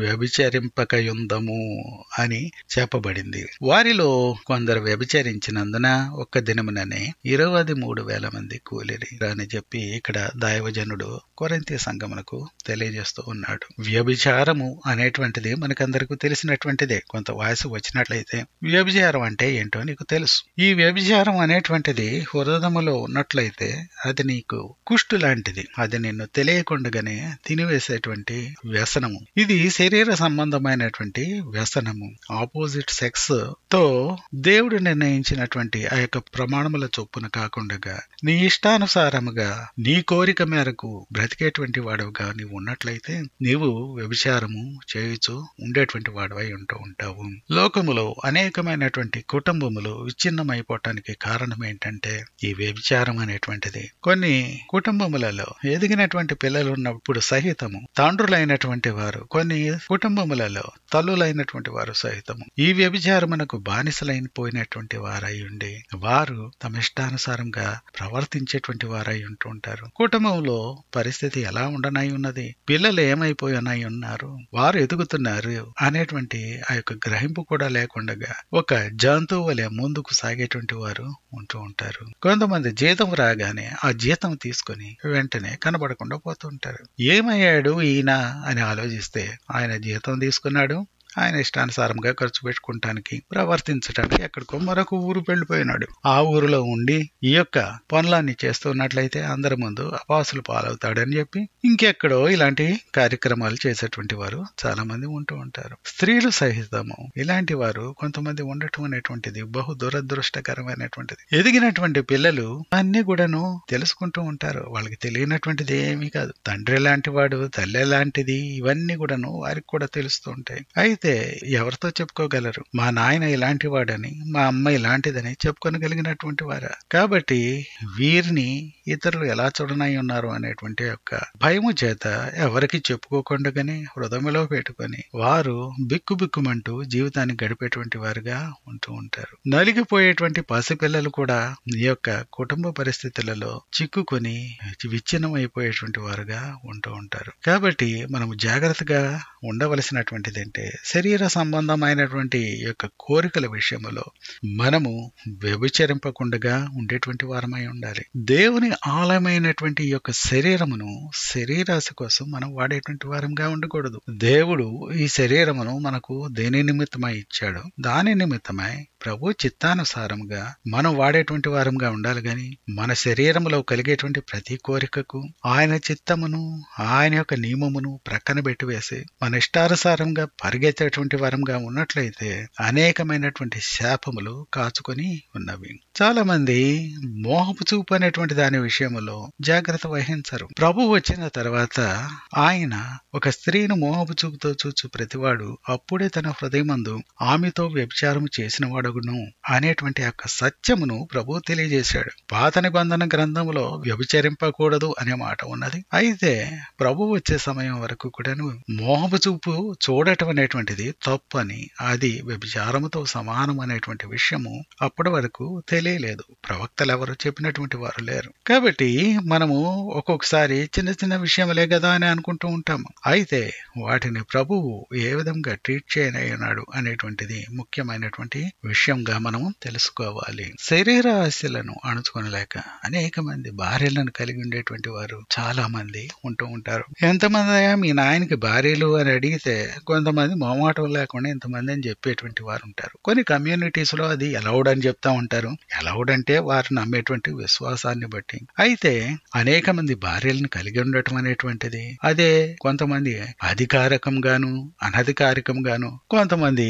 వ్యభిచరింపకయుందము అని చెప్పబడింది వారిలో కొందరు వ్యభిచరించినందున ఒక్క దినముననే ఇరవై మూడు వేల మంది కూలిరి అని చెప్పి ఇక్కడ దైవజనుడు కొరంతి సంగమునకు తెలియజేస్తూ ఉన్నాడు వ్యభిచారము అనేటువంటిది మనకందరికీ తెలిసినటువంటిదే కొంత వయసు వచ్చినట్లయితే వ్యభిచారం అంటే ఏంటో నీకు తెలుసు ఈ వ్యభిచారం అనేటువంటిది హృదయములో ఉన్నట్లయితే అది నీకు కుష్టు లాంటిది అది నిన్ను తెలియకుండానే తినివేసేటువంటి వ్యసనము ఇది శరీర సంబంధమైనటువంటి వ్యసనము ఆపోజిట్ సెక్స్ తో దేవుడు నిర్ణయించినటువంటి ఆ యొక్క ప్రమాణముల చొప్పున కాకుండా నీ ఇష్టానుసారముగా నీ కోరిక మేరకు బ్రతికేటువంటి వాడుగా నీవు ఉన్నట్లయితే నీవు వ్యభిచారము చేయుచు ఉండేటువంటి వాడవై ఉంటూ ఉంటావు లోకములో అనేకమైనటువంటి కుటుంబములు విచ్ఛిన్నమైపోవటానికి కారణం ఏంటంటే ఈ వ్యభిచారం అనేటువంటిది కొన్ని కుటుంబములలో ఎదిగినటువంటి పిల్లలు ఉన్నప్పుడు సహితము తండ్రులైనటువంటి వారు కొన్ని కుటుంబములలో తల్లులైనటువంటి వారు సహితము ఈ వ్యభిచారమునకు బానిసలైన పోయినటువంటి వారై ఉండి వారు తమ ఇష్టానుసారంగా ప్రవర్తించేటువంటి వారై ఉంటూ ఉంటారు కుటుంబంలో పరిస్థితి ఎలా ఉండనై ఉన్నది పిల్లలు ఏమైపోయి ఉన్నాయి ఉన్నారు వారు ఎదుగుతున్నారు అనేటువంటి ఆ యొక్క గ్రహింపు కూడా లేకుండా ఒక జంతువు వలె ముందుకు సాగేటువంటి వారు ఉంటూ ఉంటారు కొంతమంది జీతం రాగానే ఆ జీతం తీసుకొని వెంటనే కనబడకుండా పోతుంటారు ఏమయ్యాడు ఈయన అని ఆలోచిస్తే ఆయన జీతం తీసుకున్నాడు ఆయన ఇష్టానుసారంగా ఖర్చు పెట్టుకుంటానికి ప్రవర్తించడానికి ఎక్కడికో మరొక ఊరు వెళ్ళిపోయినాడు ఆ ఊరిలో ఉండి ఈ యొక్క పనులన్నీ చేస్తున్నట్లయితే అందరి ముందు అపాసులు పాలవుతాడని చెప్పి ఇంకెక్కడో ఇలాంటి కార్యక్రమాలు చేసేటువంటి వారు చాలా మంది ఉంటూ ఉంటారు స్త్రీలు సహితము ఇలాంటి వారు కొంతమంది ఉండటం అనేటువంటిది బహు దురదృష్టకరమైనటువంటిది ఎదిగినటువంటి పిల్లలు అన్ని కూడాను తెలుసుకుంటూ ఉంటారు వాళ్ళకి తెలియనటువంటిది ఏమీ కాదు తండ్రి లాంటి వాడు తల్లి లాంటిది ఇవన్నీ కూడాను వారికి కూడా తెలుస్తూ ఉంటాయి అయితే ఎవరితో చెప్పుకోగలరు మా నాయన ఇలాంటి వాడని మా అమ్మ ఇలాంటిదని చెప్పుకోగలిగినటువంటి వారా కాబట్టి వీరిని ఇతరులు ఎలా చూడనై ఉన్నారు అనేటువంటి యొక్క భయము చేత ఎవరికి చెప్పుకోకుండానే హృదయంలో పెట్టుకొని వారు బిక్కు బిక్కుమంటూ జీవితాన్ని గడిపేటువంటి వారుగా ఉంటూ ఉంటారు నలిగిపోయేటువంటి పసిపిల్లలు కూడా ఈ యొక్క కుటుంబ పరిస్థితులలో చిక్కుకొని విచ్ఛిన్నం అయిపోయేటువంటి వారుగా ఉంటూ ఉంటారు కాబట్టి మనం జాగ్రత్తగా ఉండవలసినటువంటిది అంటే శరీర సంబంధమైనటువంటి యొక్క కోరికల విషయంలో మనము వ్యభిచరింపకుండా ఉండేటువంటి వారమై ఉండాలి దేవుని ఆలయమైనటువంటి ఈ యొక్క శరీరమును శరీరాశ కోసం మనం వాడేటువంటి వారంగా ఉండకూడదు దేవుడు ఈ శరీరమును మనకు దేని నిమిత్తమై ఇచ్చాడు దాని నిమిత్తమై ప్రభు చిత్తానుసారంగా మనం వాడేటువంటి వారంగా ఉండాలి గాని మన శరీరంలో కలిగేటువంటి ప్రతి కోరికకు ఆయన చిత్తమును ఆయన యొక్క నియమమును ప్రక్కన పెట్టివేసి మన ఇష్టానుసారంగా పరిగెత్తేటువంటి వారంగా ఉన్నట్లయితే అనేకమైనటువంటి శాపములు కాచుకొని ఉన్నవి చాలా మంది మోహపు చూపు అనేటువంటి దాని విషయంలో జాగ్రత్త వహించరు ప్రభు వచ్చిన తర్వాత ఆయన ఒక స్త్రీని మోహపు చూపుతో చూచు ప్రతివాడు అప్పుడే తన హృదయమందు ఆమెతో వ్యభిచారం చేసిన వాడగును అనేటువంటి యొక్క సత్యమును ప్రభు తెలియజేశాడు పాత నిబంధన గ్రంథంలో వ్యభిచరింపకూడదు అనే మాట ఉన్నది అయితే ప్రభు వచ్చే సమయం వరకు కూడాను మోహపు చూపు చూడటం అనేటువంటిది తప్పు అని అది వ్యభిచారముతో సమానం అనేటువంటి విషయము అప్పటి వరకు తెలియలేదు ప్రవక్తలు ఎవరు చెప్పినటువంటి వారు లేరు కాబట్టి మనము ఒక్కొక్కసారి చిన్న చిన్న విషయములే కదా అని అనుకుంటూ ఉంటాము అయితే వాటిని ప్రభువు ఏ విధంగా ట్రీట్ చేయనయ్యున్నాడు అనేటువంటిది ముఖ్యమైనటువంటి విషయంగా మనము తెలుసుకోవాలి శరీర ఆశలను అణుచుకొనలేక అనేక మంది భార్యలను కలిగి ఉండేటువంటి వారు చాలా మంది ఉంటూ ఉంటారు ఎంతమంది అయ్యా మీ నాయనకి భార్యలు అని అడిగితే కొంతమంది మొహమాటం లేకుండా ఎంతమంది అని చెప్పేటువంటి వారు ఉంటారు కొన్ని కమ్యూనిటీస్ లో అది అలౌడ్ అని చెప్తా ఉంటారు అలౌడ్ అంటే వారు నమ్మేటువంటి విశ్వాసాన్ని బట్టి అయితే అనేక మంది భార్యలను కలిగి ఉండటం అనేటువంటిది అదే కొంతమంది అధికారకంగాను అనధికారికంగాను కొంతమంది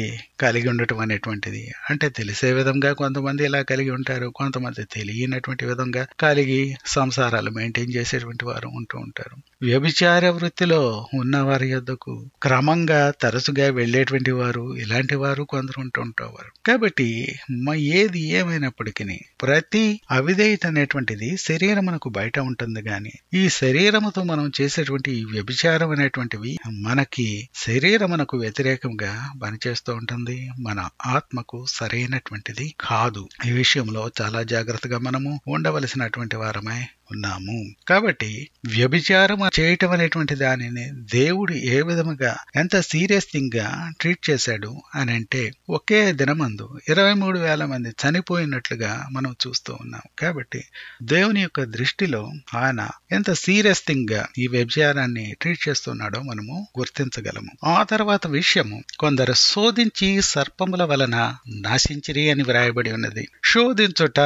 కలిగి ఉండటం అనేటువంటిది అంటే తెలిసే విధంగా కొంతమంది ఇలా కలిగి ఉంటారు కొంతమంది తెలియనటువంటి విధంగా కలిగి సంసారాలు మెయింటైన్ చేసేటువంటి వారు ఉంటూ ఉంటారు వ్యభిచార వృత్తిలో ఉన్న వారి యొద్దకు క్రమంగా తరచుగా వెళ్ళేటువంటి వారు ఇలాంటి వారు కొందరు ఉంటూ ఉంటారు కాబట్టి మ- ఏది ఏమైనప్పటికీ ప్రతి అవిధేయత అనేటువంటిది శరీరమునకు బయట ఉంటుంది గాని ఈ శరీరముతో మనం చేసేటువంటి ఈ వ్యభిచారం అనేటువంటివి మనకి శరీరమునకు వ్యతిరేకంగా పనిచేస్తూ ఉంటుంది మన ఆత్మకు సరైనటువంటిది కాదు ఈ విషయంలో చాలా జాగ్రత్తగా మనము ఉండవలసినటువంటి వారమై ఉన్నాము కాబట్టి వ్యభిచారం చేయటం అనేటువంటి దానిని దేవుడు ఏ విధముగా ఎంత సీరియస్ థింగ్ గా ట్రీట్ చేశాడు అని అంటే ఒకే దినమందు ఇరవై మూడు వేల మంది చనిపోయినట్లుగా మనం చూస్తూ ఉన్నాం కాబట్టి దేవుని యొక్క దృష్టిలో ఆయన ఎంత సీరియస్ థింగ్ గా ఈ వ్యభిచారాన్ని ట్రీట్ చేస్తున్నాడో మనము గుర్తించగలము ఆ తర్వాత విషయము కొందరు శోధించి సర్పముల వలన నాశించిరి అని వ్రాయబడి ఉన్నది శోధించుట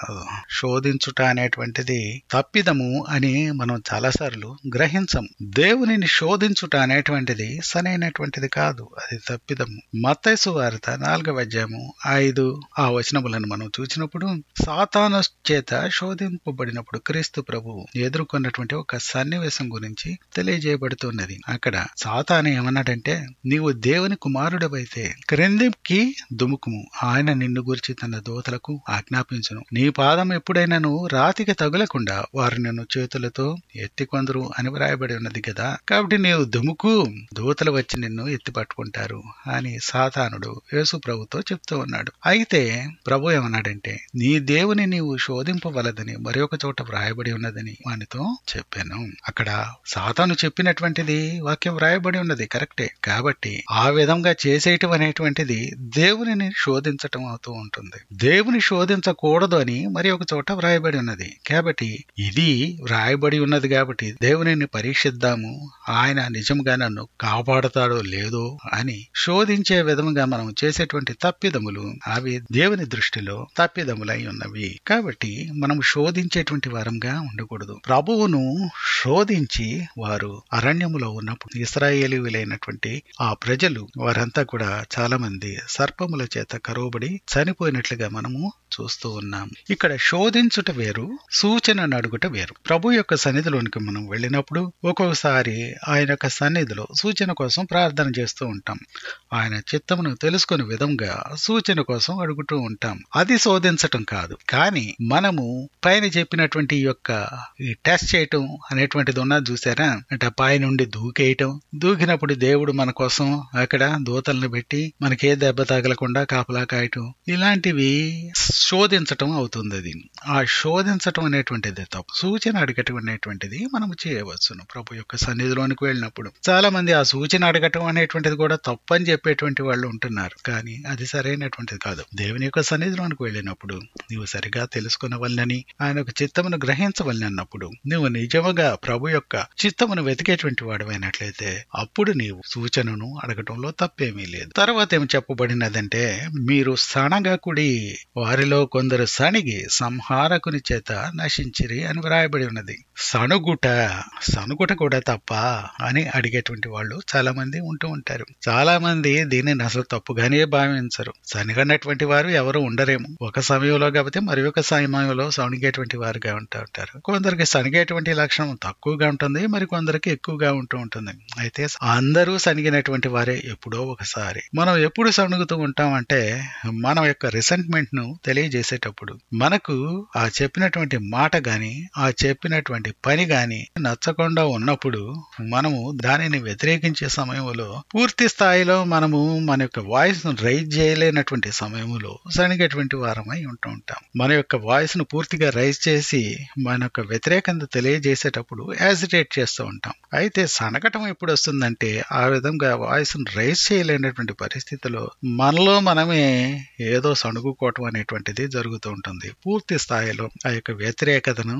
శోధించుట అనేటువంటిది తప్పిదము అని మనం చాలాసార్లు గ్రహించం దేవునిని శోధించుట అనేటువంటిది సరైనటువంటిది కాదు అది తప్పిదము మత్తైసు వార్త నాలుగవ అధ్యాయము ఐదు ఆ వచనములను మనం చూసినప్పుడు సాతాను చేత శోధింపబడినప్పుడు క్రీస్తు ప్రభు ఎదుర్కొన్నటువంటి ఒక సన్నివేశం గురించి తెలియజేయబడుతున్నది అక్కడ సాతాను ఏమన్నాడంటే నీవు దేవుని కుమారుడవైతే క్రిందికి దుముకుము ఆయన నిన్ను గురించి తన దోతలకు ఆజ్ఞాపించును నీ పాదం ఎప్పుడైనాను రాతికి తగులకుండా వారు నిన్ను చేతులతో ఎత్తి కొందరు అని వ్రాయబడి ఉన్నది కదా కాబట్టి నీవు దుముకు దూతలు వచ్చి నిన్ను ఎత్తి పట్టుకుంటారు అని సాతానుడు యేసు ప్రభుతో చెప్తూ ఉన్నాడు అయితే ప్రభు ఏమన్నాడంటే నీ దేవుని నీవు శోధింపవలదని మరి ఒక చోట వ్రాయబడి ఉన్నదని వానితో చెప్పాను అక్కడ సాతాను చెప్పినటువంటిది వాక్యం వ్రాయబడి ఉన్నది కరెక్టే కాబట్టి ఆ విధంగా చేసేయటం అనేటువంటిది దేవునిని శోధించటం అవుతూ ఉంటుంది దేవుని శోధించకూడదు అని మరి ఒక చోట వ్రాయబడి ఉన్నది కాబట్టి ఇది వ్రాయబడి ఉన్నది కాబట్టి దేవునిని పరీక్షిద్దాము ఆయన నిజంగా నన్ను కాపాడతాడో లేదో అని శోధించే విధముగా మనం చేసేటువంటి తప్పిదములు అవి దేవుని దృష్టిలో తప్పిదములై ఉన్నవి కాబట్టి మనం శోధించేటువంటి వారంగా ఉండకూడదు ప్రభువును శోధించి వారు అరణ్యములో ఉన్నప్పుడు ఇస్రాయేలీలైనటువంటి ఆ ప్రజలు వారంతా కూడా చాలా మంది సర్పముల చేత కరువుబడి చనిపోయినట్లుగా మనము చూస్తూ ఉన్నాం ఇక్కడ శోధించుట వేరు సూచన అడుగుట వేరు ప్రభు యొక్క సన్నిధిలోనికి మనం వెళ్ళినప్పుడు ఒక్కొక్కసారి ఆయన యొక్క సన్నిధిలో సూచన కోసం ప్రార్థన చేస్తూ ఉంటాం ఆయన చిత్తమును తెలుసుకునే విధంగా సూచన కోసం అడుగుతూ ఉంటాం అది శోధించటం కాదు కానీ మనము పైన చెప్పినటువంటి ఈ యొక్క ఈ టెస్ట్ చేయటం అనేటువంటిది ఉన్నది చూసారా అంటే పై నుండి దూకేయటం దూకినప్పుడు దేవుడు మన కోసం అక్కడ దూతలను పెట్టి మనకే దెబ్బ తగలకుండా కాపలా కాయటం ఇలాంటివి శోధించటం అవుతుంది అది ఆ శోధించటం అనేటువంటిది తప్పు సూచన అడగటం అనేటువంటిది మనం చేయవచ్చును ప్రభు యొక్క సన్నిధిలోనికి వెళ్ళినప్పుడు చాలా మంది ఆ సూచన అడగటం అనేటువంటిది కూడా తప్పు అని చెప్పేటువంటి వాళ్ళు ఉంటున్నారు కానీ అది సరైనటువంటిది కాదు దేవుని యొక్క సన్నిధిలోనికి వెళ్ళినప్పుడు నీవు సరిగా తెలుసుకునవల్లని ఆయన యొక్క చిత్తమును గ్రహించవల్లని అన్నప్పుడు నువ్వు నిజముగా ప్రభు యొక్క చిత్తమును వెతికేటువంటి వాడమైనట్లయితే అప్పుడు నీవు సూచనను అడగటంలో తప్పేమీ లేదు తర్వాత ఏమి చెప్పబడినదంటే మీరు సణగకుడి వారిలో కొందరు సణిగి సంహారకుని చేత నశించిరి అని వ్రాయబడి ఉన్నది సణుగుట సణుగుట కూడా తప్ప అని అడిగేటువంటి వాళ్ళు చాలా మంది ఉంటూ ఉంటారు చాలా మంది దీనిని అసలు తప్పుగానే భావించరు సనిగనటువంటి వారు ఎవరు ఉండరేమో ఒక సమయంలో కాకపోతే మరి ఒక సమయంలో సణిగేటువంటి వారుగా ఉంటూ ఉంటారు కొందరికి సనిగేటువంటి లక్షణం తక్కువగా ఉంటుంది మరి కొందరికి ఎక్కువగా ఉంటూ ఉంటుంది అయితే అందరూ సనిగినటువంటి వారే ఎప్పుడో ఒకసారి మనం ఎప్పుడు సణుగుతూ ఉంటామంటే మన యొక్క రిసెంట్మెంట్ ను తెలియజేసేటప్పుడు మనకు ఆ చెప్పినటువంటి మాట గాని ఆ చెప్పినటువంటి పని గాని నచ్చకుండా ఉన్నప్పుడు మనము దానిని వ్యతిరేకించే సమయంలో పూర్తి స్థాయిలో మనము మన యొక్క వాయిస్ ను రైజ్ చేయలేనటువంటి సమయంలో సనిగేటువంటి వారమై ఉంటూ ఉంటాం మన యొక్క వాయిస్ ను పూర్తిగా రైజ్ చేసి మన యొక్క వ్యతిరేకత తెలియజేసేటప్పుడు యాజిటేట్ చేస్తూ ఉంటాం అయితే సనగటం ఎప్పుడు వస్తుందంటే ఆ విధంగా వాయిస్ ను రైజ్ చేయలేనటువంటి పరిస్థితిలో మనలో మనమే ఏదో సణుగుకోవటం అనేటువంటిది జరుగుతూ ఉంటుంది పూర్తి స్థాయిలో ఆ యొక్క వ్యతిరేకతను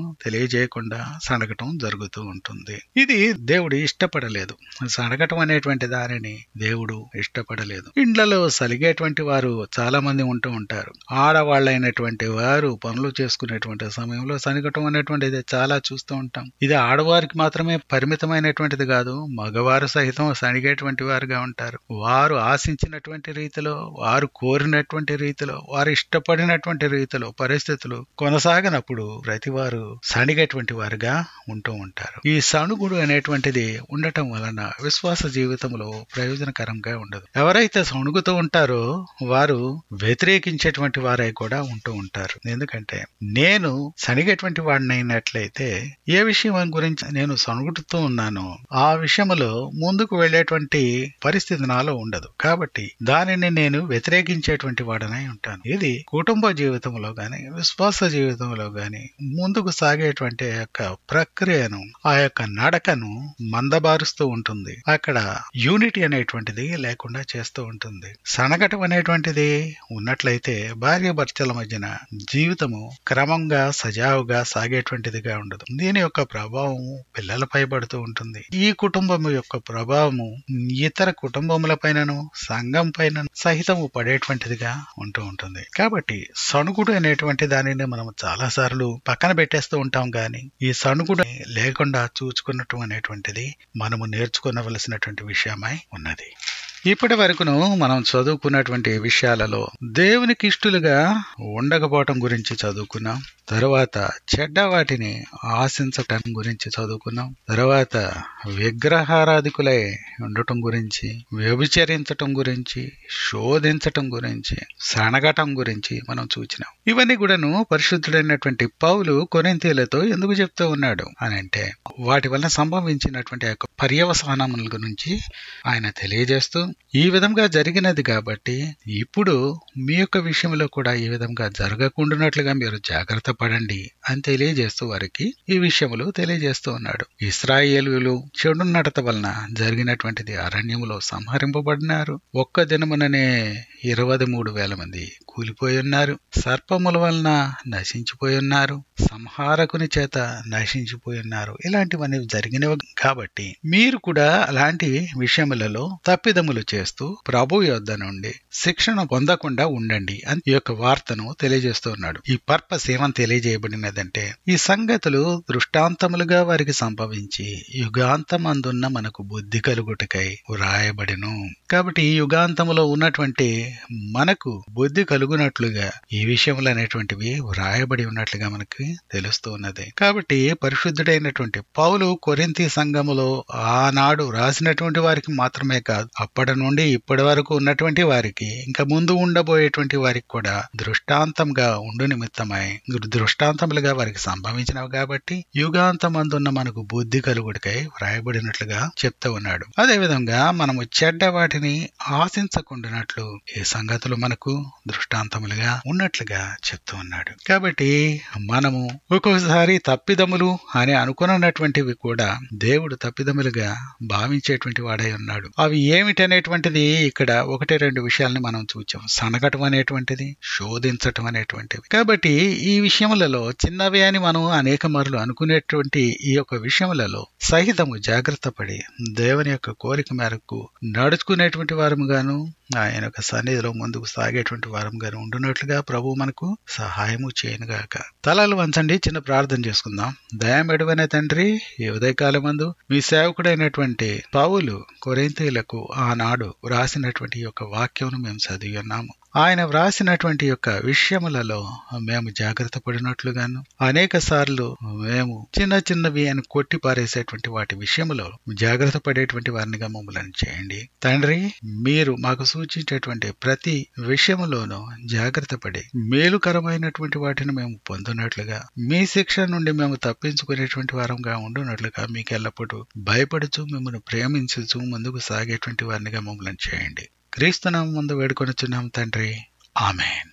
తెలియజేయకుండా సనగటం జరుగుతూ ఉంటుంది ఇది దేవుడు ఇష్టపడలేదు సనగటం అనేటువంటి దానిని దేవుడు ఇష్టపడలేదు ఇండ్లలో సలిగేటువంటి వారు చాలా మంది ఉంటూ ఉంటారు ఆడవాళ్ళైనటువంటి వారు పనులు చేసుకునేటువంటి సమయంలో సనగటం అనేటువంటిది చాలా చూస్తూ ఉంటాం ఇది ఆడవారికి మాత్రమే పరిమితమైనటువంటిది కాదు మగవారు సహితం సనిగేటువంటి వారుగా ఉంటారు వారు ఆశించినటువంటి రీతిలో వారు కోరినటువంటి రీతిలో వారు ఇష్టపడినటువంటి రీతిలో పరిస్థితులు కొనసాగనప్పుడు ప్రతి వారు సణిగేటువంటి వారుగా ఉంటూ ఉంటారు ఈ సణుగుడు అనేటువంటిది ఉండటం వలన విశ్వాస జీవితంలో ప్రయోజనకరంగా ఉండదు ఎవరైతే సణుగుతూ ఉంటారో వారు వ్యతిరేకించేటువంటి వారై కూడా ఉంటూ ఉంటారు ఎందుకంటే నేను సణిగేటువంటి వాడినైనట్లయితే ఏ విషయం గురించి నేను సణుగుతూ ఉన్నానో ఆ విషయంలో ముందుకు వెళ్ళేటువంటి పరిస్థితి నాలో ఉండదు కాబట్టి దానిని నేను వ్యతిరేకించేటువంటి వాడనై ఉంటాను ఇది కుటుంబ జీవితంలో గాని విశ్వాస జీవితంలో గాని ముందుకు సాగేటువంటి యొక్క ప్రక్రియను ఆ యొక్క నడకను మందబారుస్తూ ఉంటుంది అక్కడ యూనిటీ అనేటువంటిది లేకుండా చేస్తూ ఉంటుంది సనగటం అనేటువంటిది ఉన్నట్లయితే భార్య భర్తల మధ్యన జీవితము క్రమంగా సజావుగా సాగేటువంటిదిగా ఉండదు దీని యొక్క ప్రభావం పిల్లలపై పడుతూ ఉంటుంది ఈ కుటుంబం యొక్క ప్రభావము ఇతర కుటుంబముల పైనను సంఘం పైన సహితము పడేటువంటిదిగా ఉంటూ ఉంటుంది కాబట్టి సణుగుడు అనేటువంటి దానిని మనం చాలా సార్లు పక్కన పెట్టేస్తూ ఉంటాం గాని ఈ సణుగుడు లేకుండా చూచుకున్నట్టు అనేటువంటిది మనము నేర్చుకోవలసినటువంటి విషయమై ఉన్నది ఇప్పటి వరకును మనం చదువుకున్నటువంటి విషయాలలో దేవునికి ఇష్టలుగా ఉండకపోవటం గురించి చదువుకున్నాం తర్వాత చెడ్డ వాటిని ఆశించటం గురించి చదువుకున్నాం తర్వాత విగ్రహారాధికులై ఉండటం గురించి వ్యభిచరించటం గురించి శోధించటం గురించి సనగటం గురించి మనం చూచినాం ఇవన్నీ కూడాను పరిశుద్ధుడైనటువంటి పౌలు కొరింతీలతో ఎందుకు చెప్తూ ఉన్నాడు అని అంటే వాటి వలన సంభవించినటువంటి యొక్క పర్యవసానముల గురించి ఆయన తెలియజేస్తూ ఈ విధంగా జరిగినది కాబట్టి ఇప్పుడు మీ యొక్క విషయంలో కూడా ఈ విధంగా జరగకుండానట్లుగా మీరు జాగ్రత్త పడండి అని తెలియజేస్తూ వారికి ఈ విషయములు తెలియజేస్తూ ఉన్నాడు ఇస్రాయేలులు చెడు నడత వలన జరిగినటువంటిది అరణ్యములో సంహరింపబడినారు ఒక్క దినముననే ఇరవై మూడు వేల మంది కూలిపోయి ఉన్నారు సర్పముల వలన నశించిపోయి ఉన్నారు సంహారకుని చేత నశించిపోయి ఉన్నారు ఇలాంటివన్నీ జరిగినవి కాబట్టి మీరు కూడా అలాంటి విషయములలో తప్పిదములు చేస్తూ ప్రభు యొద్ద నుండి శిక్షణ పొందకుండా ఉండండి అని ఈ యొక్క వార్తను తెలియజేస్తూ ఉన్నాడు ఈ పర్పస్ ఏమని తెలియజేయబడినదంటే ఈ సంగతులు దృష్టాంతములుగా వారికి సంభవించి యుగాంతమందున్న మనకు బుద్ధి కలుగుటకై వ్రాయబడిను కాబట్టి ఈ యుగాంతములో ఉన్నటువంటి మనకు బుద్ధి కలుగునట్లుగా ఈ విషయములు అనేటువంటివి వ్రాయబడి ఉన్నట్లుగా మనకి తెలుస్తూ ఉన్నది కాబట్టి పరిశుద్ధుడైనటువంటి పౌలు కొరింతి సంఘములో ఆనాడు రాసినటువంటి వారికి మాత్రమే కాదు అప్పటి నుండి ఇప్పటి వరకు ఉన్నటువంటి వారికి ఇంకా ముందు ఉండబోయేటువంటి వారికి కూడా దృష్టాంతంగా ఉండు నిమిత్తమై దృష్టాంతములుగా వారికి సంభవించినవి కాబట్టి యుగాంతమందున్న మనకు బుద్ధి కలుగుడికై వ్రాయబడినట్లుగా చెప్తూ ఉన్నాడు అదే విధంగా మనము చెడ్డ వాటిని ఆశించకుండానట్లు ఈ సంగతులు మనకు దృష్టాంతములుగా ఉన్నట్లుగా చెప్తూ ఉన్నాడు కాబట్టి మనము ఒక్కొక్కసారి తప్పిదములు అని అనుకున్నటువంటివి కూడా దేవుడు తప్పిదములుగా భావించేటువంటి వాడై ఉన్నాడు అవి ఏమిటనేటువంటిది ఇక్కడ ఒకటి రెండు విషయాల్ని మనం చూచాం సనగటం అనేటువంటిది శోధించటం అనేటువంటివి కాబట్టి ఈ విషయములలో చిన్నవి అని మనం అనేక మరులు అనుకునేటువంటి ఈ యొక్క విషయములలో సహితము జాగ్రత్త పడి దేవుని యొక్క కోరిక మేరకు నడుచుకునేటువంటి వారముగాను ఆయన యొక్క సన్నిధిలో ముందుకు సాగేటువంటి వారంగాను ఉండునట్లుగా ప్రభు మనకు సహాయము చేయనుగాక తలలు వంచండి చిన్న ప్రార్థన చేసుకుందాం దయమెడువనే తండ్రి ఈ ఉదయకాలం మందు మీ సేవకుడైనటువంటి పౌలు కొరింతీలకు ఆనాడు వ్రాసినటువంటి యొక్క వాక్యమును మేము చదివి ఉన్నాము ఆయన వ్రాసినటువంటి యొక్క విషయములలో మేము జాగ్రత్త పడినట్లుగాను అనేక సార్లు మేము చిన్న చిన్నవి అని కొట్టి పారేసేటువంటి వాటి విషయములో జాగ్రత్త పడేటువంటి వారినిగా మమ్మల్ని చేయండి తండ్రి మీరు మాకు సూచించేటువంటి ప్రతి విషయములోనూ జాగ్రత్త పడి మేలుకరమైనటువంటి వాటిని మేము పొందునట్లుగా మీ శిక్ష నుండి మేము తప్పించుకునేటువంటి వారంగా ఉండునట్లుగా మీకు ఎల్లప్పుడూ భయపడుచు మిమ్మల్ని ప్రేమించుచు ముందుకు సాగేటువంటి వారినిగా మమ్మల్ని చేయండి క్రీస్తునామం ముందు వేడుకొనిచున్నాం తండ్రి ఆమెన్